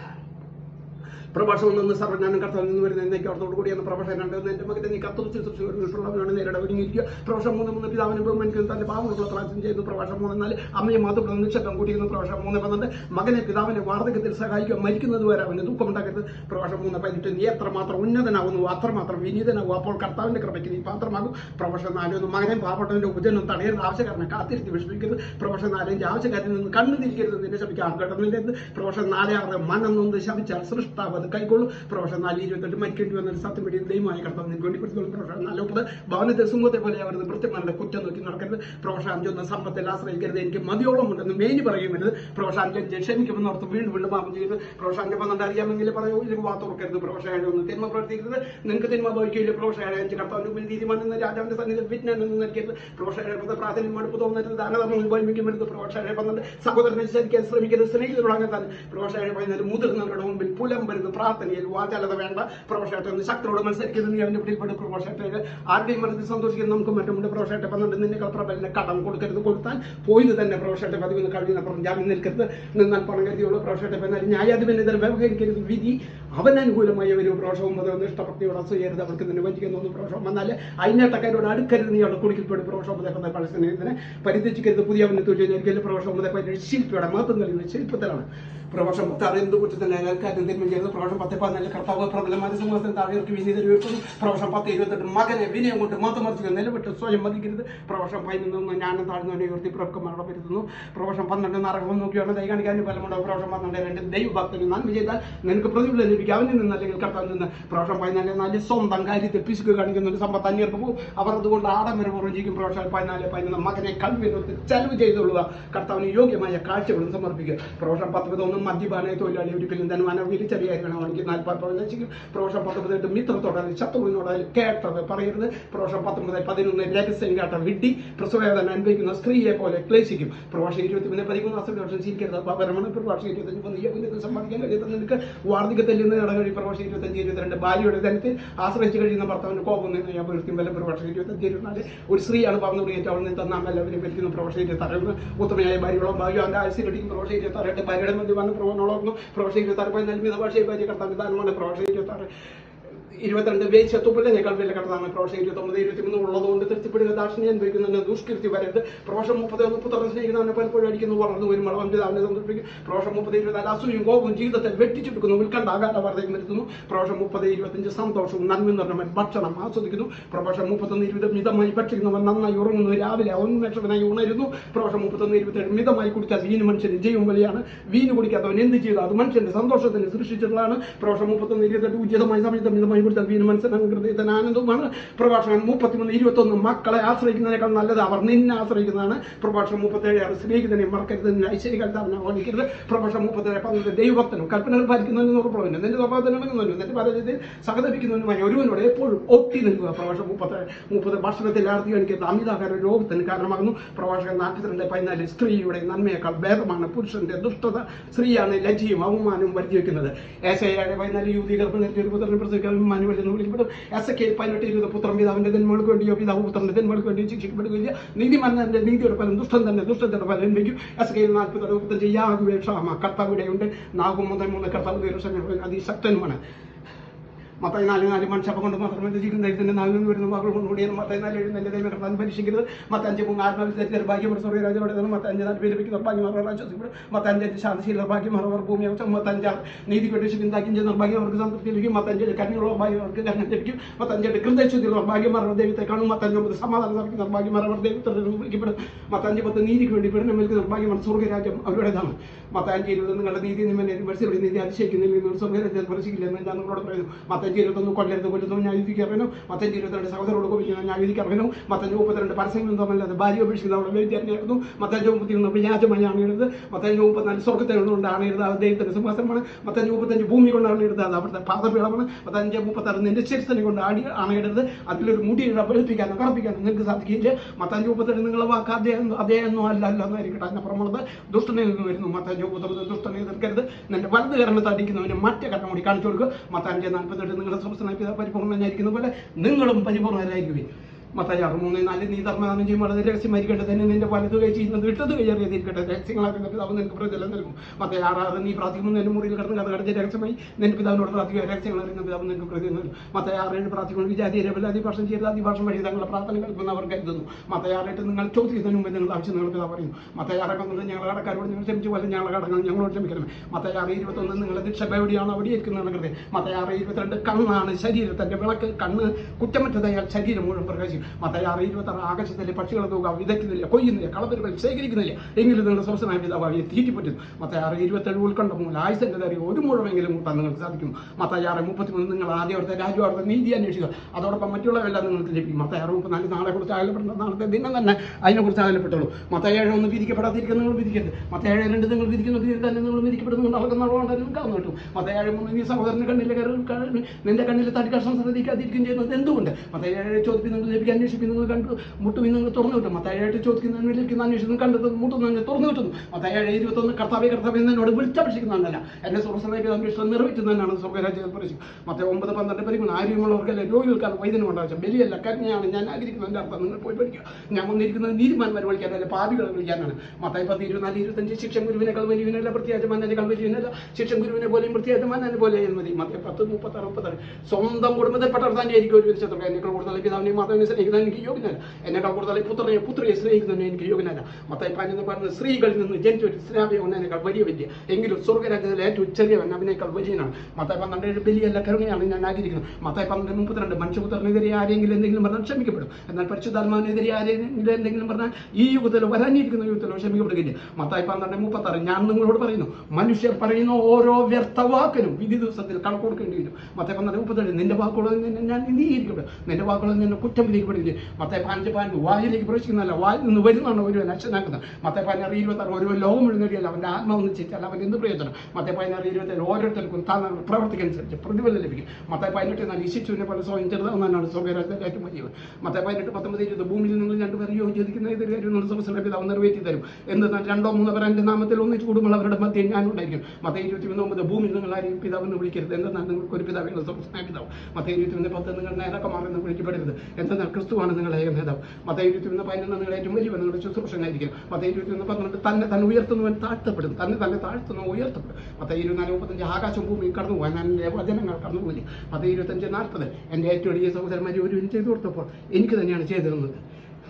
പ്രഭാഷണം നിന്ന് സർവജ്ഞാനം കർത്താവിൽ നിന്ന് വരുന്ന എന്നേക്ക് അർത്ഥത്തോടു കൂടിയാണ് പ്രഭാഷണം രണ്ടെന്ന് എന്റെ മകന്റെ നീ കത്തു ശുശ്രൂഷകളാണ് നേരിട ഒരുങ്ങിയിരിക്കുക പ്രഭാഷണം മൂന്ന് മൂന്ന് പിതാവിനെ ബഹുമാനിക്കുന്നു തന്റെ പാവങ്ങളുള്ള പ്രാർത്ഥന ചെയ്യുന്നു പ്രഭാഷണം മൂന്ന് നാല് അമ്മയെ മാത്രം നിക്ഷേപം കൂട്ടിയിരുന്നു പ്രഭാഷണം മൂന്ന് പന്ത്രണ്ട് മകനെ പിതാവിനെ വാർദ്ധക്യത്തിൽ സഹായിക്കുക മരിക്കുന്നത് വരെ അവന് ദുഃഖമുണ്ടാക്കരുത് പ്രഭാഷണം മൂന്ന് പതിനെട്ട് നീ എത്രമാത്രം ഉന്നതനാകുന്നു അത്രമാത്രം വിനീതനാകും അപ്പോൾ കർത്താവിന്റെ കൃപയ്ക്ക് നീ പാത്രമാകും പ്രഭാഷണം നാല് ഒന്ന് മകനെ പാവപ്പെട്ടവന്റെ ഉപജനം തടയരുത് ആവശ്യക്കാരനെ കാത്തിരുത്തി വിഷമിക്കരുത് പ്രഭാഷണം നാലഞ്ച് ആവശ്യക്കാരിൽ നിന്ന് കണ്ണു തിരിക്കരുത് നിന്റെ ശപിക്കുക ആർഘട്ടമില്ലെന്ന് പ്രഭാഷണം നാല് ആറ് മനം നൊന്ന് ശപിച്ചാൽ സൃഷ്ടാവ് അത് അത് കൈക്കൊള്ളും പ്രൊഫഷൻ നാല് ഇരുപത്തെട്ട് മരിക്കേണ്ടി വന്നൊരു സത്യം പിടി ദൈവമായ കർത്താവ് നിങ്ങൾക്ക് വേണ്ടി പ്രതികളും പ്രൊഫഷൻ നാല് മുപ്പത് ഭവനത്തെ സിംഹത്തെ പോലെ അവരത് വൃത്തിമാരുടെ കുറ്റം നോക്കി നടക്കരുത് പ്രൊഫഷൻ അഞ്ചൊന്ന് സമ്പത്തിൽ ആശ്രയിക്കരുത് എനിക്ക് മതിയോളം ഉണ്ടെന്ന് മേനി പറയുമരുത് പ്രൊഫഷൻ അഞ്ച് ക്ഷമിക്കുമെന്ന് ഓർത്ത് വീണ്ടും വീണ്ടും പാപം ചെയ്ത് പ്രൊഫഷൻ അഞ്ച് പന്ത്രണ്ട് അറിയാമെങ്കിൽ പറയൂ ഇതിന് വാത്തുറക്കരുത് പ്രൊഫഷൻ ഏഴ് ഒന്ന് തിന്മ പ്രവർത്തിക്കരുത് നിങ്ങൾക്ക് തിന്മ ഭവിക്കില്ല പ്രൊഫഷൻ ഏഴ് അഞ്ച് കർത്താവിന് മുമ്പിൽ നീതിമാൻ എന്ന രാജാവിന്റെ സന്നിധിയിൽ വിജ്ഞാനം എന്ന് നൽകരുത് പ്രൊഫഷൻ ഏഴ് പത്ത് പ്രാർത്ഥനയും മടുപ്പ് തോന്നരുത് ദാനധർമ്മം വലിമിക്കുമരുത് പ്രൊഫഷൻ ഏഴ് പന്ത്രണ്ട് സഹോദരനെ വിശ്വസിക്കാൻ ശ്രമിക്കരുത് സ്നേഹിതരോടങ്ങനെ തന്നെ പ്രൊഫഷൻ ഏഴ് പതിനാല് മുതിർന്നവരുടെ മുമ്പിൽ പുലം വരുന്ന പ്രാർത്ഥനയിൽ വാചാലത വേണ്ട പ്രൊഫഷേറ്റ് ഒന്ന് ശക്തരോട് മത്സരിക്കുന്നത് നീ അവന്റെ പിടിപ്പെടും പ്രൊഫഷേറ്റ് ആരുടെയും മനസ്സിൽ സന്തോഷിക്കുന്ന നമുക്ക് മറ്റുമുണ്ട് പ്രൊഫഷേറ്റ് പന്ത്രണ്ട് നിന്നെ പ്രബലിന് കടം കൊടുക്കരുത് കൊടുത്താൽ പോയത് തന്നെ പ്രൊഫഷേറ്റ് പതിവിന് കഴിവിനപ്പുറം ജാമ്യം നിൽക്കരുത് നിന്നാൽ പണം കരുതിയുള്ള പ്രൊഫഷേറ്റ് എന്നാൽ ന്യായാധിപനെതിരെ വ്യവഹരിക്കരുത് വിധി അവൻ അനുകൂലമായ ഒരു പ്രോഷവും അത് ഇഷ്ടപ്രതിയോട് അസൂയരുത് അവർക്ക് നിന്നെ വഞ്ചിക്കുന്ന ഒന്ന് പ്രോഷം വന്നാൽ അതിനേട്ടക്കാരോട് അടുക്കരുത് നീ അവിടെ കുടിക്കൽപ്പെടും പ്രോഷോമതേ പലസ്തീനെ പരിധിച്ചിക്കരുത് പുതിയ അവനെ തുല്യനായിരിക്കും പ്രോഷോമതേ പറ്റി ശില്പിയുടെ മാത്രം കളിക്കുന്ന ശില്പത്തിലാണ് പ്രഭാഷം പത്ത് അറിയുന്നത് കുറിച്ച് തന്നെ അയൽക്കാരൻ തിന്മം ചെയ്ത് പ്രഭാഷം പത്ത് പതിനാല് കർത്താവ് പ്രബലമായ സമൂഹത്തിന് താഴേക്ക് വിനീതർ വെക്കുന്നു പ്രഭാഷം പത്ത് ഇരുപത്തെട്ട് മകനെ വിനയം കൊണ്ട് മാത്തമർത്തിക്കുക നിലവിട്ട് സ്വയം മതിക്കരുത് പ്രഭാഷം പതിനൊന്ന് ജ്ഞാനം താഴ്ന്നവനെ ഉയർത്തി പ്രഭുക്കന്മാരുടെ വരുത്തുന്നു പ്രഭാഷം പന്ത്രണ്ട് നരകം നോക്കിയാണ് ദൈ കാണിക്കാൻ ഫലമുണ്ടാവും പ്രഭാഷം പന്ത്രണ്ട് രണ്ട് ദൈവഭക്തന് നന്മ ചെയ്താൽ നിനക്ക് പ്രതിഫലം ലഭിക്കും അവനിൽ നിന്ന് അല്ലെങ്കിൽ കർത്താവിൽ നിന്ന് പ്രഭാഷം പതിനാല് നാല് സ്വന്തം കാര്യത്തിൽ പിശുക്ക് കാണിക്കുന്ന ഒരു സമ്പത്ത് അന്യർക്ക് പോകും അവർ അതുകൊണ്ട് ആഡംബരം ചെയ്യും പ്രഭാഷം പതിനാല് പതിനൊന്ന് മകനെ കൽവിനൊത്ത് ചെലവ് ചെയ്തുകൊള്ളുക കർത്താവിന് യോഗ്യമായ കാഴ്ചകളും സമർപ്പിക്കുക പ്രഭാഷം പത്തൊമ്പത് ഒന്ന് മദ്യപാന തൊഴിലാളി ഒരിക്കലും തന്നെ മനവിൽ ചെറിയ കാണിക്കും നാൽപ്പത് പ്രവചിക്കും പ്രഭാഷം പത്തൊമ്പത് മിത്രത്തോടാലും ശത്രുവിനോടാലും കേട്ടത് പറയരുത് പ്രഭാഷം പത്തൊമ്പത് പതിനൊന്ന് രഹസ്യം കേട്ട വിഡ്ഢി പ്രസവവേദന അനുഭവിക്കുന്ന സ്ത്രീയെ പോലെ ക്ലേശിക്കും പ്രഭാഷം ഇരുപത്തി മൂന്ന് പതിമൂന്ന് വർഷം വർഷം ചിരിക്കരുത് അപരമാണ് പ്രഭാഷം ഇരുപത്തഞ്ച് മൂന്ന് യൗവനത്തിൽ സമ്പാദിക്കാൻ കഴിയുന്ന നിനക്ക് വാർദ്ധക്യത്തിൽ നിന്ന് ഇടകഴി പ്രഭാഷം ഇരുപത്തഞ്ച് ഇരുപത്തിരണ്ട് ഭാര്യയുടെ ധനത്തിൽ ആശ്രയിച്ച് കഴിയുന്ന ഭർത്താവിന് കോപം നിന്ന് ഞാൻ വീഴ്ത്തും വല്ല പ്രഭാഷം ഇരുപത്തഞ്ച് ഇരുപത്തിനാല് ഒരു സ്ത്രീയാണ് പറഞ്ഞു തുടങ്ങിയിട്ട് അവൾ നിന്ന് നാം എല്ലാവരും ഭരിക്കുന്ന പ്രഭാഷം ഇരുപത്താറ് ഉത്തമയായ ഭാര്യയോളം ഭാര്യ അവന്റെ ആയുസിലടിക്കും പ്രഭാഷം ഇരുപത്താറ് ഭാര്യയുടെ മദ്യപാന പ്രവണോളർന്നു പ്രഭാഷം ഇരുപത്താറ് പതിനാല് മിത ഭാഷയെ ഭാര്യ കർത്താവ് ദാനമാണ് പ്രഭാഷം ഇരുപത്താറ് ഇരുപത്തിരണ്ട് വേശ്യത്വപ്പിള്ളേക്കാൾ വില കടന്നാണ് പ്രഭാഷം ഇരുപത്തൊമ്പത് ഇരുപത്തിമൂന്ന് ഉള്ളതുകൊണ്ട് തൃപ്തിപ്പെടുക ദാക്ഷിണ്യം അനുഭവിക്കുന്നുണ്ട് ദുഷ്കൃതി വരരുത് പ്രഭാഷം മുപ്പത് ഒന്ന് പുത്രനെ സ്നേഹിക്കുന്നവനെ പലപ്പോഴും അടിക്കുന്നു വളർന്നു വരും അവന്റെ അവനെ സന്തോഷിപ്പിക്കും പ്രഭാഷം മുപ്പത് ഇരുപത്തിനാല് അസൂയും കോപവും ജീവിതത്തെ വെട്ടിച്ചെടുക്കുന്നു ഉത്കണ്ഠ ആകാത്ത വാർത്തയും വരുത്തുന്നു പ്രഭാഷം മുപ്പത് ഇരുപത്തഞ്ച് സന്തോഷവും നന്മ നിറഞ്ഞവൻ ഭക്ഷണം ആസ്വദിക്കുന്നു പ്രഭാഷം മുപ്പത്തൊന്ന് ഇരുപത് മിതമായി ഭക്ഷിക്കുന്നവൻ നന്നായി ഉറങ്ങുന്നു രാവിലെ ഉന്മേഷവനായി ഉണരുന്നു പ്രഭാഷം മുപ്പത്തൊന്ന് ഇരുപത്തേഴ് മിതമായി കുടിച്ചാൽ വീന് മനുഷ്യന് ജൈവം വലിയാണ് വീന് കുടിക്കാത്തവൻ എന്ത് ചെയ്തു അത് മനുഷ്യന്റെ സന്തോഷത്തിന് സൃഷ്ടിച്ചിട്ടുള്ളതാണ് പ്രഭാഷം മുപ്പത്തൊന്ന് ഇരുപത്തെട്ട് ഉചിതമായ സമയത്ത് മിതമായി കൊടുത്താൽ വീന് മനസ്സിനും ഹൃദയത്തിന് ആനന്ദവുമാണ് പ്രഭാഷണം മുപ്പത്തിമൂന്ന് ഇരുപത്തൊന്ന് മക്കളെ ആശ്രയിക്കുന്നതിനേക്കാൾ നല്ലത് അവർ നിന്നെ ആശ്രയിക്കുന്നതാണ് പ്രഭാഷണം മുപ്പത്തേഴ് അവർ സ്നേഹിതനെ മറക്കരുത് നിന്നെ ഐശ്വര്യകർത്താവിനെ ഓടിക്കരുത് പ്രഭാഷണം മുപ്പത്തേഴ് പന്ത്രണ്ട് ദൈവഭക്തനും കൽപ്പനകൾ പാലിക്കുന്നതിന് ഉറപ്പുള്ളവനും നിന്റെ സ്വഭാവത്തിന് ഇണങ്ങുന്നവനും നിന്റെ പരാജയത്തിൽ സഹതപിക്കുന്നവനുമായി ഒരുവനോട് എപ്പോഴും ഒട്ടി നിൽക്കുക പ്രഭാഷണം മുപ്പത്തേഴ് മുപ്പത് ഭക്ഷണത്തിൽ ആർത്തി കാണിക്കുന്ന അമിതാകാര രോഗത്തിന് കാരണമാകുന്നു പ്രഭാഷകൻ നാൽപ്പത്തിരണ്ട് പതിനാല് സ്ത്രീയുടെ നന്മയേക്കാൾ ഭേദമാണ് പുരുഷന്റെ ദുഷ്ടത സ്ത്രീയാണ് ലജ്ജയും അവമാനവും വരുത്തിവെക്കുന്നത് എസ് ഏഴ് പതിനാല് യുവതി ഗർഭനിൽ ഒരു പുത്രനെ പ്രസവിക്കാൻ മാനുവൽ എന്ന് വിളിക്കപ്പെടും എസ് കെ പതിനെട്ട് ഇരുപത് പുത്രൻ പിതാവിന്റെ ജന്മങ്ങൾക്ക് വേണ്ടിയോ പിതാവ് പുത്രന്റെ ജന്മങ്ങൾക്ക് വേണ്ടിയോ ശിക്ഷിക്കപ്പെടുകയില്ല നീതിമാനന്റെ നീതിയുടെ ഫലം ദുഷ്ടൻ തന്നെ ദുഷ്ടത്തിന്റെ ഫലം ലഭിക്കും എസ് കെ നാൽപ്പത്തി മുപ്പത്തഞ്ച് യാഗുവേക്ഷാമ കർത്താവിടെയുണ്ട് നാഗും മുതൽ മൂന്ന് കർത്താവ് ദൈവം അതിശക്തനുമാണ് മത്തായി നാല് നാല് മനുഷ്യപ്പം കൊണ്ട് മാത്രമേ ജീവിക്കുന്ന ദൈവത്തിന്റെ നാലിൽ നിന്ന് വരുന്ന മകൾ കൊണ്ടുകൂടിയാണ് മത്തായി നാല് എഴുതുന്ന ദൈവം കർത്താൻ പരീക്ഷിക്കരുത് മത്തഞ്ച് മൂന്ന് ആത്മാവിൽ ഭാഗ്യം സ്വർഗ്ഗ രാജാവിടെ മത്തഞ്ച് നാല് പേര് വെക്കുന്ന ഭാഗ്യം മറവർ ആശ്വസിക്കപ്പെടും മത്തഞ്ച് ശാന്തിശീല ഭാഗ്യം മറവർ ഭൂമി അവസ്ഥ മത്തഞ്ചാറ് നീതി കെട്ടി ചിന്താക്കിയും ചെയ്യുന്ന ഭാഗ്യം അവർക്ക് സംതൃപ്തി ലഭിക്കും മത്തഞ്ചേഴ് കണ്ണിയുള്ള ഭാഗ്യം അവർക്ക് കണ്ണം ലഭിക്കും മത്തഞ്ചേഴ് ഹൃദയശുദ്ധിയുള്ള ഭാഗ്യം മറവർ ദൈവത്തെ കാണും മത്തഞ്ചൊമ്പത് സമാധാനം സർക്കുന്ന ഭാഗ്യം മറവർ ദൈവത്തിൽ വിളിക്കപ്പെടും മത്തഞ്ച് പത്ത് നീതിക്ക് വേണ്ടി പെടുന്ന മേൽക്കുന്ന ഭാഗ്യമാണ് സ്വർഗ്ഗരാജ്യം അവരുടേതാണ് മത്തഞ്ച് ഇരുപത് നിങ്ങളുടെ നീതി നിമ്മനെ മത്സരം നീതി അതിശയിക്കുന്നില്ല സ്വർഗ്ഗരാജ്യം പ്രവേശിക്കില്ല ഞാൻ നിങ്ങളോട് പറയുന്നു മത്തഞ്ച് ഇരുപത്തൊന്ന് കൊല്ലരുത് കൊല്ലുന്നു ന്യായവിധിക്ക് അറിയണു മത്തഞ്ച് ഇരുപത്തിരണ്ട് സഹോദരോട് കോപിക്കുന്നു ന്യായവിധിക്ക് അറിയണു മത്തഞ്ച് മുപ്പത്തിരണ്ട് പരസ്യങ്ങൾ തമ്മിലത് ഭാര്യ ഉപേക്ഷിക്കുന്നവളെ വ്യതിയായിരുന്നു മത്തഞ്ച് മുപ്പത്തിയൊന്ന് വ്യാജമായി ആണെഴുത് മത്തഞ്ച് മുപ്പത്തിനാല് സ്വർഗത്തെ കൊണ്ട് ആണെഴുത് അത് ദൈവത്തിന്റെ സിംഹാസനമാണ് മത്തഞ്ച് മുപ്പത്തഞ്ച് ഭൂമി കൊണ്ടാണ് എഴുതുക അത് അവിടുത്തെ പാദപീഠമാണ് മത്തഞ്ച് മുപ്പത്താറ് നിന്റെ ശിരസനെ കൊണ്ട് ആടി ആണയിടരുത് അതിലൊരു മുടി വെളുപ്പിക്കാനോ കറപ്പിക്കാനോ നിങ്ങൾക്ക് സാധിക്കില്ല മത്തഞ്ച് മുപ്പത്തെട്ട് നിങ്ങളെ വാക്ക് അതേ അതേ ഒന്നും അല്ല അല്ല എന്നായിരിക്കട്ടെ അതിനപ്പുറമുള്ളത് ദുഷ്ടനിൽ നിന്ന് വരുന്നു മത്തഞ്ച് മുപ്പത്തൊമ്പത് ദുഷ്ടനെ എതിർക്കരുത് നിന്റെ വലത് കരണത്ത് അടിക്കുന്നവന് മറ്റേ കരണം കൂടി കാണിച്ചു കൊടുക്കുക മത്തഞ്ച് നാൽപ്പത്തെട്ട് നിങ്ങളുടെ സംസ്ഥാന പിതാവ് പരിപൂർണ്ണനായിരിക്കുന്ന പോലെ നിങ്ങളും പരിപൂർണ്ണരായിരിക്കുവിൻ മത്തായി മൂന്ന് നാല് നീ ധർമ്മദാനം ചെയ്യും വളരെ രഹസ്യമായിരിക്കട്ടെ തന്നെ നിന്റെ വലത് കൈ ചെയ്യുന്നത് ഇട്ടത് കൈ അറിയാതിരിക്കട്ടെ രഹസ്യങ്ങളാക്കുന്ന പിതാവ് നിനക്ക് പ്രതിഫലം നൽകും മത്തായി ആറാറ് നീ പ്രാർത്ഥിക്കുന്നു നിന്റെ മുറിയിൽ കിടന്ന് കഥ കടച്ച രഹസ്യമായി നിന്റെ പിതാവിനോട് പ്രാർത്ഥിക്കുക രഹസ്യങ്ങൾ അറിയുന്ന പിതാവ് നിനക്ക് പ്രതിഫലം നൽകും മത്തായി ആറേഴ് പ്രാർത്ഥിക്കുന്നു വിജാതി രവലാതിഭാഷം ചെയ്ത് അതിഭാഷം വഴി തങ്ങളുടെ പ്രാർത്ഥന കേൾക്കുന്ന അവർ കരുതുന്നു മത്തായി ആറേട്ട് നിങ്ങൾ ചോദിക്കുന്നതിന് മുമ്പ് നിങ്ങൾ ആവശ്യം നിങ്ങൾ പിതാവ് പറയുന്നു മത്തായി ആറൊക്കെ ഞങ്ങൾ കടക്കാരോട് നിങ്ങൾ ക്ഷമിച്ചു പോലെ ഞങ്ങളെ കടങ്ങൾ ഞങ്ങളോട് ക്ഷമിക്കണം മത്തായി ആറ് ഇരുപത്തൊന്ന് നിങ്ങളുടെ ദീക്ഷ എവിടെയാണ് അവിടെ ഇരിക്കുന്നത് കരുതേ മത്തായി ആറ് ഇരുപത്തിരണ്ട് കണ്ണാണ് ശരീരത്തിന്റെ വിളക്ക് കണ്ണ് കുറ്റമറ്റതായാൽ ശരീരം മുഴുവൻ പ്രകാശിക്കും പ്രവേശിക്കും മത്തായി ആറ് ഇരുപത്തി ആറ് ആകാശത്തിലെ പക്ഷികളെ തൂക വിതയ്ക്കുന്നില്ല കൊയ്യുന്നില്ല കളപ്പരുകൾ ശേഖരിക്കുന്നില്ല എങ്കിലും നിങ്ങളുടെ സ്വസ്ഥനായ പിതാവ് അവയെ തീറ്റിപ്പറ്റുന്നു മത്തായി ആറ് ഇരുപത്തേഴ് ഉൾക്കൊണ്ട മൂലം ആയുസന്റെ തരി ഒരു മുഴുവെങ്കിലും കൂട്ടാൻ നിങ്ങൾക്ക് സാധിക്കും മത്തായി ആറ് മുപ്പത്തിമൂന്ന് നിങ്ങൾ ആദ്യം അവിടുത്തെ രാജ്യം അവിടുത്തെ നീതി അന്വേഷിക്കുക അതോടൊപ്പം മറ്റുള്ളവരെല്ലാം നിങ്ങൾക്ക് ലഭിക്കും മത്തായി ആറ് മുപ്പത്തിനാല് നാളെ കുറിച്ച് അകലപ്പെടുന്ന നാളത്തെ ദിനം തന്നെ അതിനെക്കുറിച്ച് അകലപ്പെട്ടുള്ളൂ മത്തായി ഏഴ് ഒന്ന് വിധിക്കപ്പെടാതിരിക്കുന്ന നിങ്ങൾ വിധിക്കരുത് മത്തായി ഏഴ് രണ്ട് നിങ്ങൾ വിധിക്കുന്ന വിധി തന്നെ നിങ്ങൾ വിധിക്കപ്പെടുന്നു നടക്കുന്നതുകൊണ്ട് നിങ്ങൾക്ക് അന്ന് കിട്ടും മത്തായി ഏഴ് മൂന്ന് നീ സഹോദരന്റെ കണ്ണിലെ കരൾ കരൾ നിന്റെ കണ്ണിലെ തടി കഷ്ണം ശ്രദ്ധിക്കാതിരിക്കുകയും ചെയ്യുന്നത് എന്തുകൊണ്ട് മത്തായി ഏഴ് ചോദ്യം നിങ്ങൾ ലഭിക്കാൻ അന്വേഷിക്കും നിങ്ങൾ കണ്ടു മുട്ടും നിങ്ങൾ തുറന്നു കിട്ടും മത്തായി ഏഴ് ചോദിക്കുന്ന ലഭിക്കുന്ന അന്വേഷിക്കുന്നു കണ്ടത് മുട്ടുന്നു തുറന്നു കിട്ടുന്നു മത്തായി ഏഴ് ഇരുപത്തൊന്ന് കർത്താവെ കർത്താവ് എന്നോട് വിളിച്ചപേക്ഷിക്കുന്നതല്ല എന്നെ സ്വർണ്ണ അന്വേഷണം നിറവേറ്റുന്നതന്നാണ് സ്വർഗരാജ്യം പ്രവേശിക്കും മറ്റേ ഒമ്പത് പന്ത്രണ്ട് പരിഗണന ആരോഗ്യമുള്ളവർക്കല്ല രോഗികൾക്കാണ് വൈദ്യനും ഉണ്ടാവശ്യം ബലിയല്ല കരുണയാണ് ഞാൻ ആഗ്രഹിക്കുന്നതിന്റെ അർത്ഥം നിങ്ങൾ പോയി പഠിക്കുക ഞാൻ വന്നിരിക്കുന്നത് നീതിമാന്മാർ വിളിക്കാനല്ല പാപികളെ വിളിക്കാനാണ് മത്തായി പത്ത് ഇരുപത്തിനാല് ഇരുപത്തഞ്ച് ശിക്ഷം ഗുരുവിനേക്കാൾ വലിയവനല്ല പ്രത്യേകമാനേക്കാൾ വലിയവനല്ല ശിക്ഷം ഗുരുവിനെ പോലെയും പ്രത്യേകമാനെ പോലെ മതി മറ്റേ പത്ത് മുപ്പത്തി ആറ് മുപ്പത്താറ് സ്വന്തം കുടുംബത്തിൽപ്പെട്ടവർ തന്നെ ആയിരിക്കും ഒരു ശത്രു എന്നെക്കാൾ കൂടുതൽ പിതാവിനെയും മാതാവിനെ സ്നേഹിക്കാൻ എനിക്ക് യോഗ്യനല്ല എന്നെക്കാൾ കൂടുതൽ പുത്രനെയും പുത്രിയെ സ്നേഹിക്കുന്നതിന് എനിക്ക് യോഗ്യനല്ല മത്തായി പതിനൊന്ന് പറഞ്ഞ സ്ത്രീകളിൽ നിന്ന് ജനിച്ച ഒരു സ്നേഹമെന്നതിനേക്കാൾ വലിയ വലിയ എങ്കിലും സ്വർഗരാജ്യത്തിലെ ഏറ്റവും ചെറിയവൻ അവനേക്കാൾ വലിയനാണ് മത്തായി പന്ത്രണ്ട് ഏഴ് ബലിയല്ല കരുണയാണ് ഞാൻ ആഗ്രഹിക്കുന്നത് മത്തായി പന്ത്രണ്ട് മുപ്പത്തിരണ്ട് മനുഷ്യപുത്രനെതിരെ ആരെങ്കിലും എന്തെങ്കിലും പറഞ്ഞാൽ ക്ഷമിക്കപ്പെടും എന്നാൽ പരിശുദ്ധാത്മാവിനെതിരെ ആരെങ്കിലും എന്തെങ്കിലും പറഞ്ഞാൽ ഈ യുഗത്തിൽ വരാനിരിക്കുന്ന യുഗത്തിൽ ക്ഷമിക്കപ്പെടുകയില്ല മത്തായി പന്ത്രണ്ട് മുപ്പത്താറ് ഞാൻ നിങ്ങളോട് പറയുന്നു മനുഷ്യർ പറയുന്ന ഓരോ വ്യർത്ഥ വാക്കിനും വിധി ദിവസത്തിൽ കണക്ക് കൊടുക്കേണ്ടി വരും മത്തായി പന്ത്രണ്ട് മുപ്പത്തേഴ് നിന്റെ വാക്കുകളിൽ നിന്ന് ഞാൻ നീതിയിരിക്കപ്പെടും നിന്റെ വാക്കുകളിൽ നിന്ന് കുറ്റം വിധിക്കപ്പെടുകയില്ല മത്തായി പതിനഞ്ച് പതിനഞ്ച് വായിലേക്ക് പ്രവേശിക്കുന്നതല്ല വായിൽ നിന്ന് വരുന്നതാണ് ഒരുവൻ അച്ഛനാക്കുന്നത് മത്തായി പതിനാറ് ഇരുപത്താറ് ഒരുവൻ ലോകം മുഴുവൻ നേടിയല്ല അവന്റെ ആത്മാവെന്ന് ചിറ്റാൽ അവൻ എന്ത് പ്രയോജനം മത്തായി പതിനാറ് ഇരുപത്തേഴ് ഓരോരുത്തർക്കും താൻ പ്രവർത്തിക്കനുസരിച്ച് പ്രതിഫലം ലഭിക്കും മത്തായി പതിനെട്ട് എന്നാൽ ഈ ശിശുവിനെ പോലെ സ്വയം ചെറുതാവുന്നതാണ് സ്വർഗരാജ്യത്തിന്റെ ഏറ്റവും വലിയവൻ മത്തായി പതിനെട്ട് പത്തൊമ്പത് ഇരുപത് ഭൂമിയിൽ നിങ്ങൾ രണ്ടുപേർ യോജിക്കുന്ന എതിരെ എന്നുള്ള സമസ്യയുടെ പിതാവ് നിറവേറ്റി തരും എന്തെന്നാൽ രണ്ടോ മൂന്നോ പേർ എൻ്റെ നാമത്തിൽ ഒന്നിച്ച് കൂടുമ്പോൾ അവരുടെ മധ്യേ ഞാനുണ്ടായിരിക്കും മത്തേ ഇരുപത്തി മൂന്ന് ഒമ്പത് ഭൂമിയിൽ നിങ്ങൾ ആരെയും പിതാവെന്ന് വിളിക്കരുത് എന്തെന്നാൽ നിങ്ങൾക്ക് ഒരു പിതാവിനുള്ള സമസ്യമായ പിതാവ് മത്തേ ഇരുപത്തി മൂന്ന് പത്ത് നിങ്ങൾ നേതാക്കന്മാരെന്ന് വിളിക്കപ്പെടരുത് എന്തെന്നാൽ ക്രിസ്തുവാണ് നിങ്ങളെ ഏക നേതാവ് മത്തേ ഇരുപത്തി മൂന്ന് പതിനൊന്ന് നിങ്ങൾ ഏറ്റവും വലിയ നിങ്ങളുടെ ശുശ്രൂഷനായിരിക്കും മത്തേ ഇരുപത്തി മൂന്ന് പന്ത്രണ്ട് തന്നെ തന്നെ ഉയർത്തുന്നവൻ താഴ്ത്തപ്പെടും തന്നെ തന്നെ താഴ്ത്തുന്നവൻ ഉയർത്തപ്പെടും മത്തേ ഇരുപത്തിനാല് മുപ്പത്തഞ്ച് ആകാശം ഭൂമിയും കടന്നു പോകാൻ എൻ്റെ വചനങ്ങൾ കടന്നു പോയി മത്തേ ഇരുപത്തഞ്ച് നാൽപ്പത് എൻ്റെ ഏറ്റവും വലിയ സഹോദരന്മാരെ ഒരു ചെയ്തു കൊടുത്തപ്പോൾ എനിക്ക് തന്നെയാണ് ചെയ്തു തന്നത്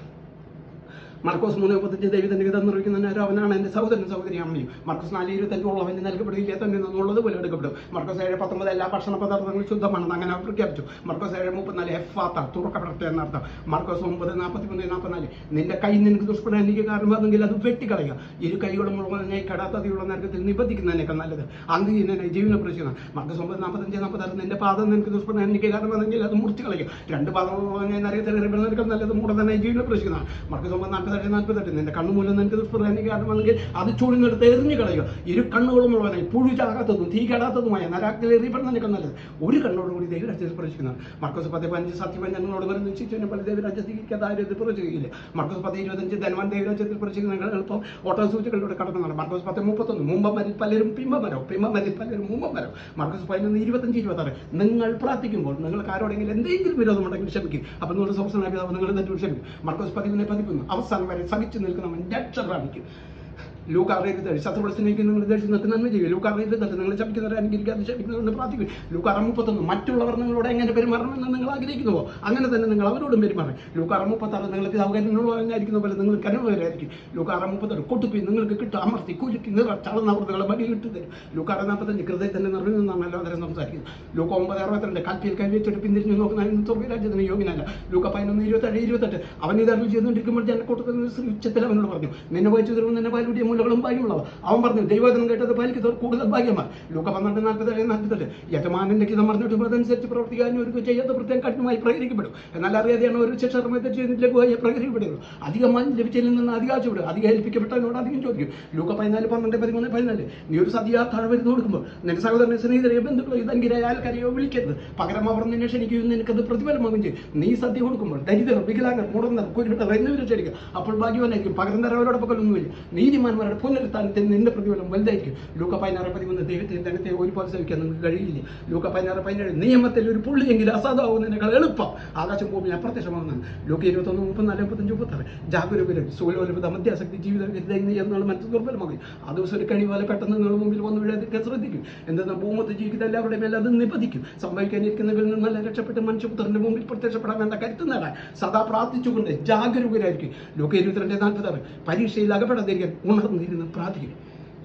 മർക്കോസ് മൂന്ന് മുപ്പത്തഞ്ച് ദൈവത്തിന്റെ ഗീതം നിർവഹിക്കുന്ന അവനാണ് എൻ്റെ സഹോദരൻ സഹോദരി അമ്മയും മർക്കോസ് നാല് ഇരുപത്തഞ്ച് ഉള്ളവന് നൽകപ്പെടുകയില്ല തന്നെ എന്നുള്ളത് പോലെ എടുക്കപ്പെടും മർക്കോസ് ഏഴ് പത്തൊമ്പത് എല്ലാ ഭക്ഷണ പദാർത്ഥങ്ങളും ശുദ്ധമാണെന്ന് അങ്ങനെ അവർ പ്രഖ്യാപിച്ചു മർക്കോസ് ഏഴ് മുപ്പത്തിനാല് എഫാത്ത തുറക്കപ്പെടട്ടെ എന്നർത്ഥം മർക്കോസ് ഒമ്പത് നാൽപ്പത്തി മൂന്ന് നാൽപ്പത്തിനാല് നിന്റെ കൈ നിനക്ക് ദുഷ്പണം എനിക്ക് കാരണമാണെങ്കിൽ അത് വെട്ടിക്കളയുക ഇരു കൈകളും മുഴുവനെ കടാത്തതിയുള്ള നരകത്തിൽ നിബന്ധിക്കുന്നതിനേക്കാൾ നല്ലത് അന്തിനെ ജീവനെ പ്രശ്നം മർക്കോസ് ഒമ്പത് നാൽപ്പത്തഞ്ച് നാൽപ്പത്താറ് നിന്റെ പാദം നിനക്ക് ദുഷ്പണം എനിക്ക് കാരണമാണെങ്കിൽ അത് മുറിച്ച് കളയുക രണ്ട് പാദം നരകത്തിൽ എറിയപ്പെടുന്നതിനേക്കാൾ നല്ലത് മൂട തന്നെ ജീവനെ പ്രശ്നമാണ് മർക്കോസ് ഒമ്പത് നാൽപ്പത്തെട്ട് നാൽപ്പത്തെട്ട് നിന്റെ കണ്ണു മൂലം നിനക്ക് ദുഷ്പ്രധാന കാരണമാണെങ്കിൽ അത് ചൂടിനെടുത്ത് എറിഞ്ഞു കളയുക ഇരു കണ്ണുകളും മുഴുവനായി പുഴു ചാകാത്തതും തീ കെടാത്തതുമായ നരാക്കിൽ എറിയപ്പെടുന്നതിനേക്കാൾ നല്ലത് ഒരു കണ്ണോടുകൂടി ദൈവരാജ്യത്തിൽ പ്രവേശിക്കുന്നതാണ് മർക്കോസ് പത്ത് പതിനഞ്ച് സത്യം ഞങ്ങളോട് വരുന്ന ശിശുവിനെ പോലെ ദൈവരാജ്യത്തിൽ ഇരിക്കാതെ പ്രവേശിക്കില്ല മർക്കോസ് പത്ത് ഇരുപത്തഞ്ച് ധനവാൻ ദൈവരാജ്യത്തിൽ പ്രവേശിക്കുന്ന എളുപ്പം ഓട്ടോ സൂചികളിലൂടെ കടന്നതാണ് മർക്കോസ് പത്ത് മുപ്പത്തൊന്ന് മുമ്പന്മാരിൽ പലരും പിമ്പമരോ പിമ്പന്മാരിൽ പലരും മുമ്പന്മാരോ മർക്കോസ് പതിനൊന്ന് ഇരുപത്തഞ്ച് ഇരുപത്താറ് നിങ്ങൾ പ്രാർത്ഥിക്കുമ്പോൾ നിങ്ങൾക്ക് ആരോടെങ്കിലും എന്തെങ്കിലും വിരോധമുണ്ടെങ്കിൽ ക്ഷമിക്കും അപ്പം നിങ്ങളുടെ സംസ്ഥാന പിതാവ് നിങ്ങൾ തെറ്റു ക്ഷമിക്കും മർക്കോസ് പതിവിനെ പതിക്കുന്നു അവസാനം വരെ സഹിച്ചു നിൽക്കുന്നവൻ രക്ഷ പ്രാപിക്കും ലൂക്ക് അറിയരുത് ശത്രുക്കളെ സ്നേഹിക്കുന്ന നിങ്ങൾ ദേശത്ത് നന്മ ചെയ്യും ലൂക്ക് അറിയരുത് നിങ്ങൾ ശപിക്കുന്നവരെ അനുകരിക്കാതെ ശപിക്കുന്നവരുടെ പ്രാർത്ഥിക്കും ലൂക്ക് അറ മുപ്പത്തൊന്ന് മറ്റുള്ളവർ നിങ്ങളോട് എങ്ങനെ പെരുമാറണമെന്ന് നിങ്ങൾ ആഗ്രഹിക്കുന്നുവോ അങ്ങനെ തന്നെ നിങ്ങൾ അവരോടും പെരുമാറും ലൂക്ക് അറ മുപ്പത്താറ് നിങ്ങൾ പിതാവുകാരനുള്ളവരായിരിക്കുന്ന പോലെ നിങ്ങൾ കരുവരായിരിക്കും ലൂക്ക് അറ മുപ്പത്താറ് കൊട്ടുപ്പി നിങ്ങൾക്ക് കിട്ടും അമർത്തി കുലുക്കി നിറ ചളന്ന അവൃതകളെ മടിയിൽ ഇട്ട് തരും ലൂക്ക് അറ നാൽപ്പത്തഞ്ച് ഹൃദയത്തിന്റെ നിറവിൽ നിന്നാണ് എല്ലാവരും സംസാരിക്കുന്നത് ലൂക്ക് ഒമ്പത് അറുപത്തിരണ്ട് കൽപ്പിയിൽ കൈവച്ചിട്ട് പിന്തിരിഞ്ഞ് നോക്കുന്ന സ്വർഗരാജ്യത്തിന് യോഗ്യനല്ല ലൂക്ക പതിനൊന്ന് ഇരുപത്തേഴ് ഇരുപത്തെട്ട് അവൻ ഇത് അറിവ് ചെയ്തുകൊണ്ടിരിക്കുമ്പോൾ ജനക്കൂട്ടത്തിൽ സ്ത്രീ ഉച്ചത്തിൽ അവനോട് പറഞ്ഞു നിന്നെ വഹിച്ചു തരുമ്പോൾ നിന്നെ പാലുടിയ മുലകളും ഭാഗ്യമുള്ളവ അവൻ പറഞ്ഞു ദൈവത്തിനും കേട്ടത് പാലിക്കുന്നവർ കൂടുതൽ ഭാഗ്യമാണ് ലൂക്ക പന്ത്രണ്ട് നാൽപ്പത്തേഴ് നാൽപ്പത്തെട്ട് യജമാനന്റെ ഹിതം പറഞ്ഞിട്ട് അതനുസരിച്ച് പ്രവർത്തിക്കാനും ഒരു ചെയ്യാത്ത പ്രത്യേകം കഠിനമായി പ്രകരിക്കപ്പെടും എന്നാൽ അറിയാതെയാണ് ഒരു ശിക്ഷ ലഘുവായി പ്രകരിക്കപ്പെടുകയുള്ളൂ അധികമായി ലഭിച്ചതിൽ നിന്ന് അധികം ആവശ്യപ്പെടും അധികം ഏൽപ്പിക്കപ്പെട്ടതിനോട് അധികം ചോദിക്കും ലൂക്ക പതിനാല് പന്ത്രണ്ട് പതിമൂന്ന് പതിനാല് നീ ഒരു സദ്യ താഴ്വരുന്ന് കൊടുക്കുമ്പോൾ നിന്റെ സഹോദരനെ സ്നേഹിതരെയോ ബന്ധുക്കളോ ഇതെങ്കിലെ അയാൾക്കറിയോ വിളിക്കരുത് പകരം അവർ നിന്നെ ക്ഷണിക്കുകയും നിനക്കത് പ്രതിഫലമാകും ചെയ്യും നീ സദ്യ കൊടുക്കുമ്പോൾ ദരിദ്രർ വികലാംഗർ മുടന്തർ കുരുട്ടർ എന്നിവരെ ക്ഷണിക്കുക അപ്പോൾ ഭാഗ്യവാനായിരിക്കും പകരം തരവരോടെ പക്കലൊന്നുമില്ല നീതിമാന്മാരുടെ പുനരുത്ഥാനത്തിൽ നിന്റെ പ്രതിഫലം വലുതായിരിക്കും ലൂക്ക പതിനാറ് പതിമൂന്ന് ദൈവത്തിന്റെ ധനത്തെ ഒരുപോലെ സഹിക്കാൻ നിങ്ങൾക്ക് കഴിയില്ല ലൂക്ക പതിനാറ് പതിനേഴ് നിയമത്തിൽ ഒരു പുള്ളിയെങ്കിലും അസാധാവുന്നതിനേക്കാൾ എളുപ്പം ആകാശം ഭൂമി അപ്രത്യക്ഷമാകുന്നതാണ് ലൂക്ക ഇരുപത്തൊന്ന് മുപ്പത്തിനാല് മുപ്പത്തഞ്ച് മുപ്പത്താറ് ജാഗരൂകരും സൂലോലഭത മധ്യാസക്തി ജീവിത വിരുദ്ധ എന്നുള്ള മനസ്സ് ദുർബലമാകും ആ ദിവസം ഒരു കഴി പോലെ പെട്ടെന്ന് നിങ്ങളുടെ മുമ്പിൽ വന്ന് വീഴാതിരിക്കാൻ ശ്രദ്ധിക്കും എന്തെന്നാൽ ഭൂമത്ത് ജീവിക്കുന്ന എല്ലാവരുടെയും മേലെ അത് നിപതിക്കും സംഭവിക്കാനിരിക്കുന്നവരിൽ നിന്നല്ല രക്ഷപ്പെട്ട് മനുഷ്യപുത്രന്റെ മുമ്പിൽ പ്രത്യക്ഷപ്പെടാൻ വേണ്ട കരുത്ത് നേടാൻ സദാ പ്രാർത്ഥിച്ചുകൊണ്ട് ജാഗരൂകരായിരിക്കും ലോക ഇരുപത്തിരണ്ട് നാൽപ്പത്താറ് പരീക്ഷയിൽ അകപ്പെടാതിരിക്കാൻ ഉണർന്നിരുന്ന് പ്രാർത്ഥിക്കും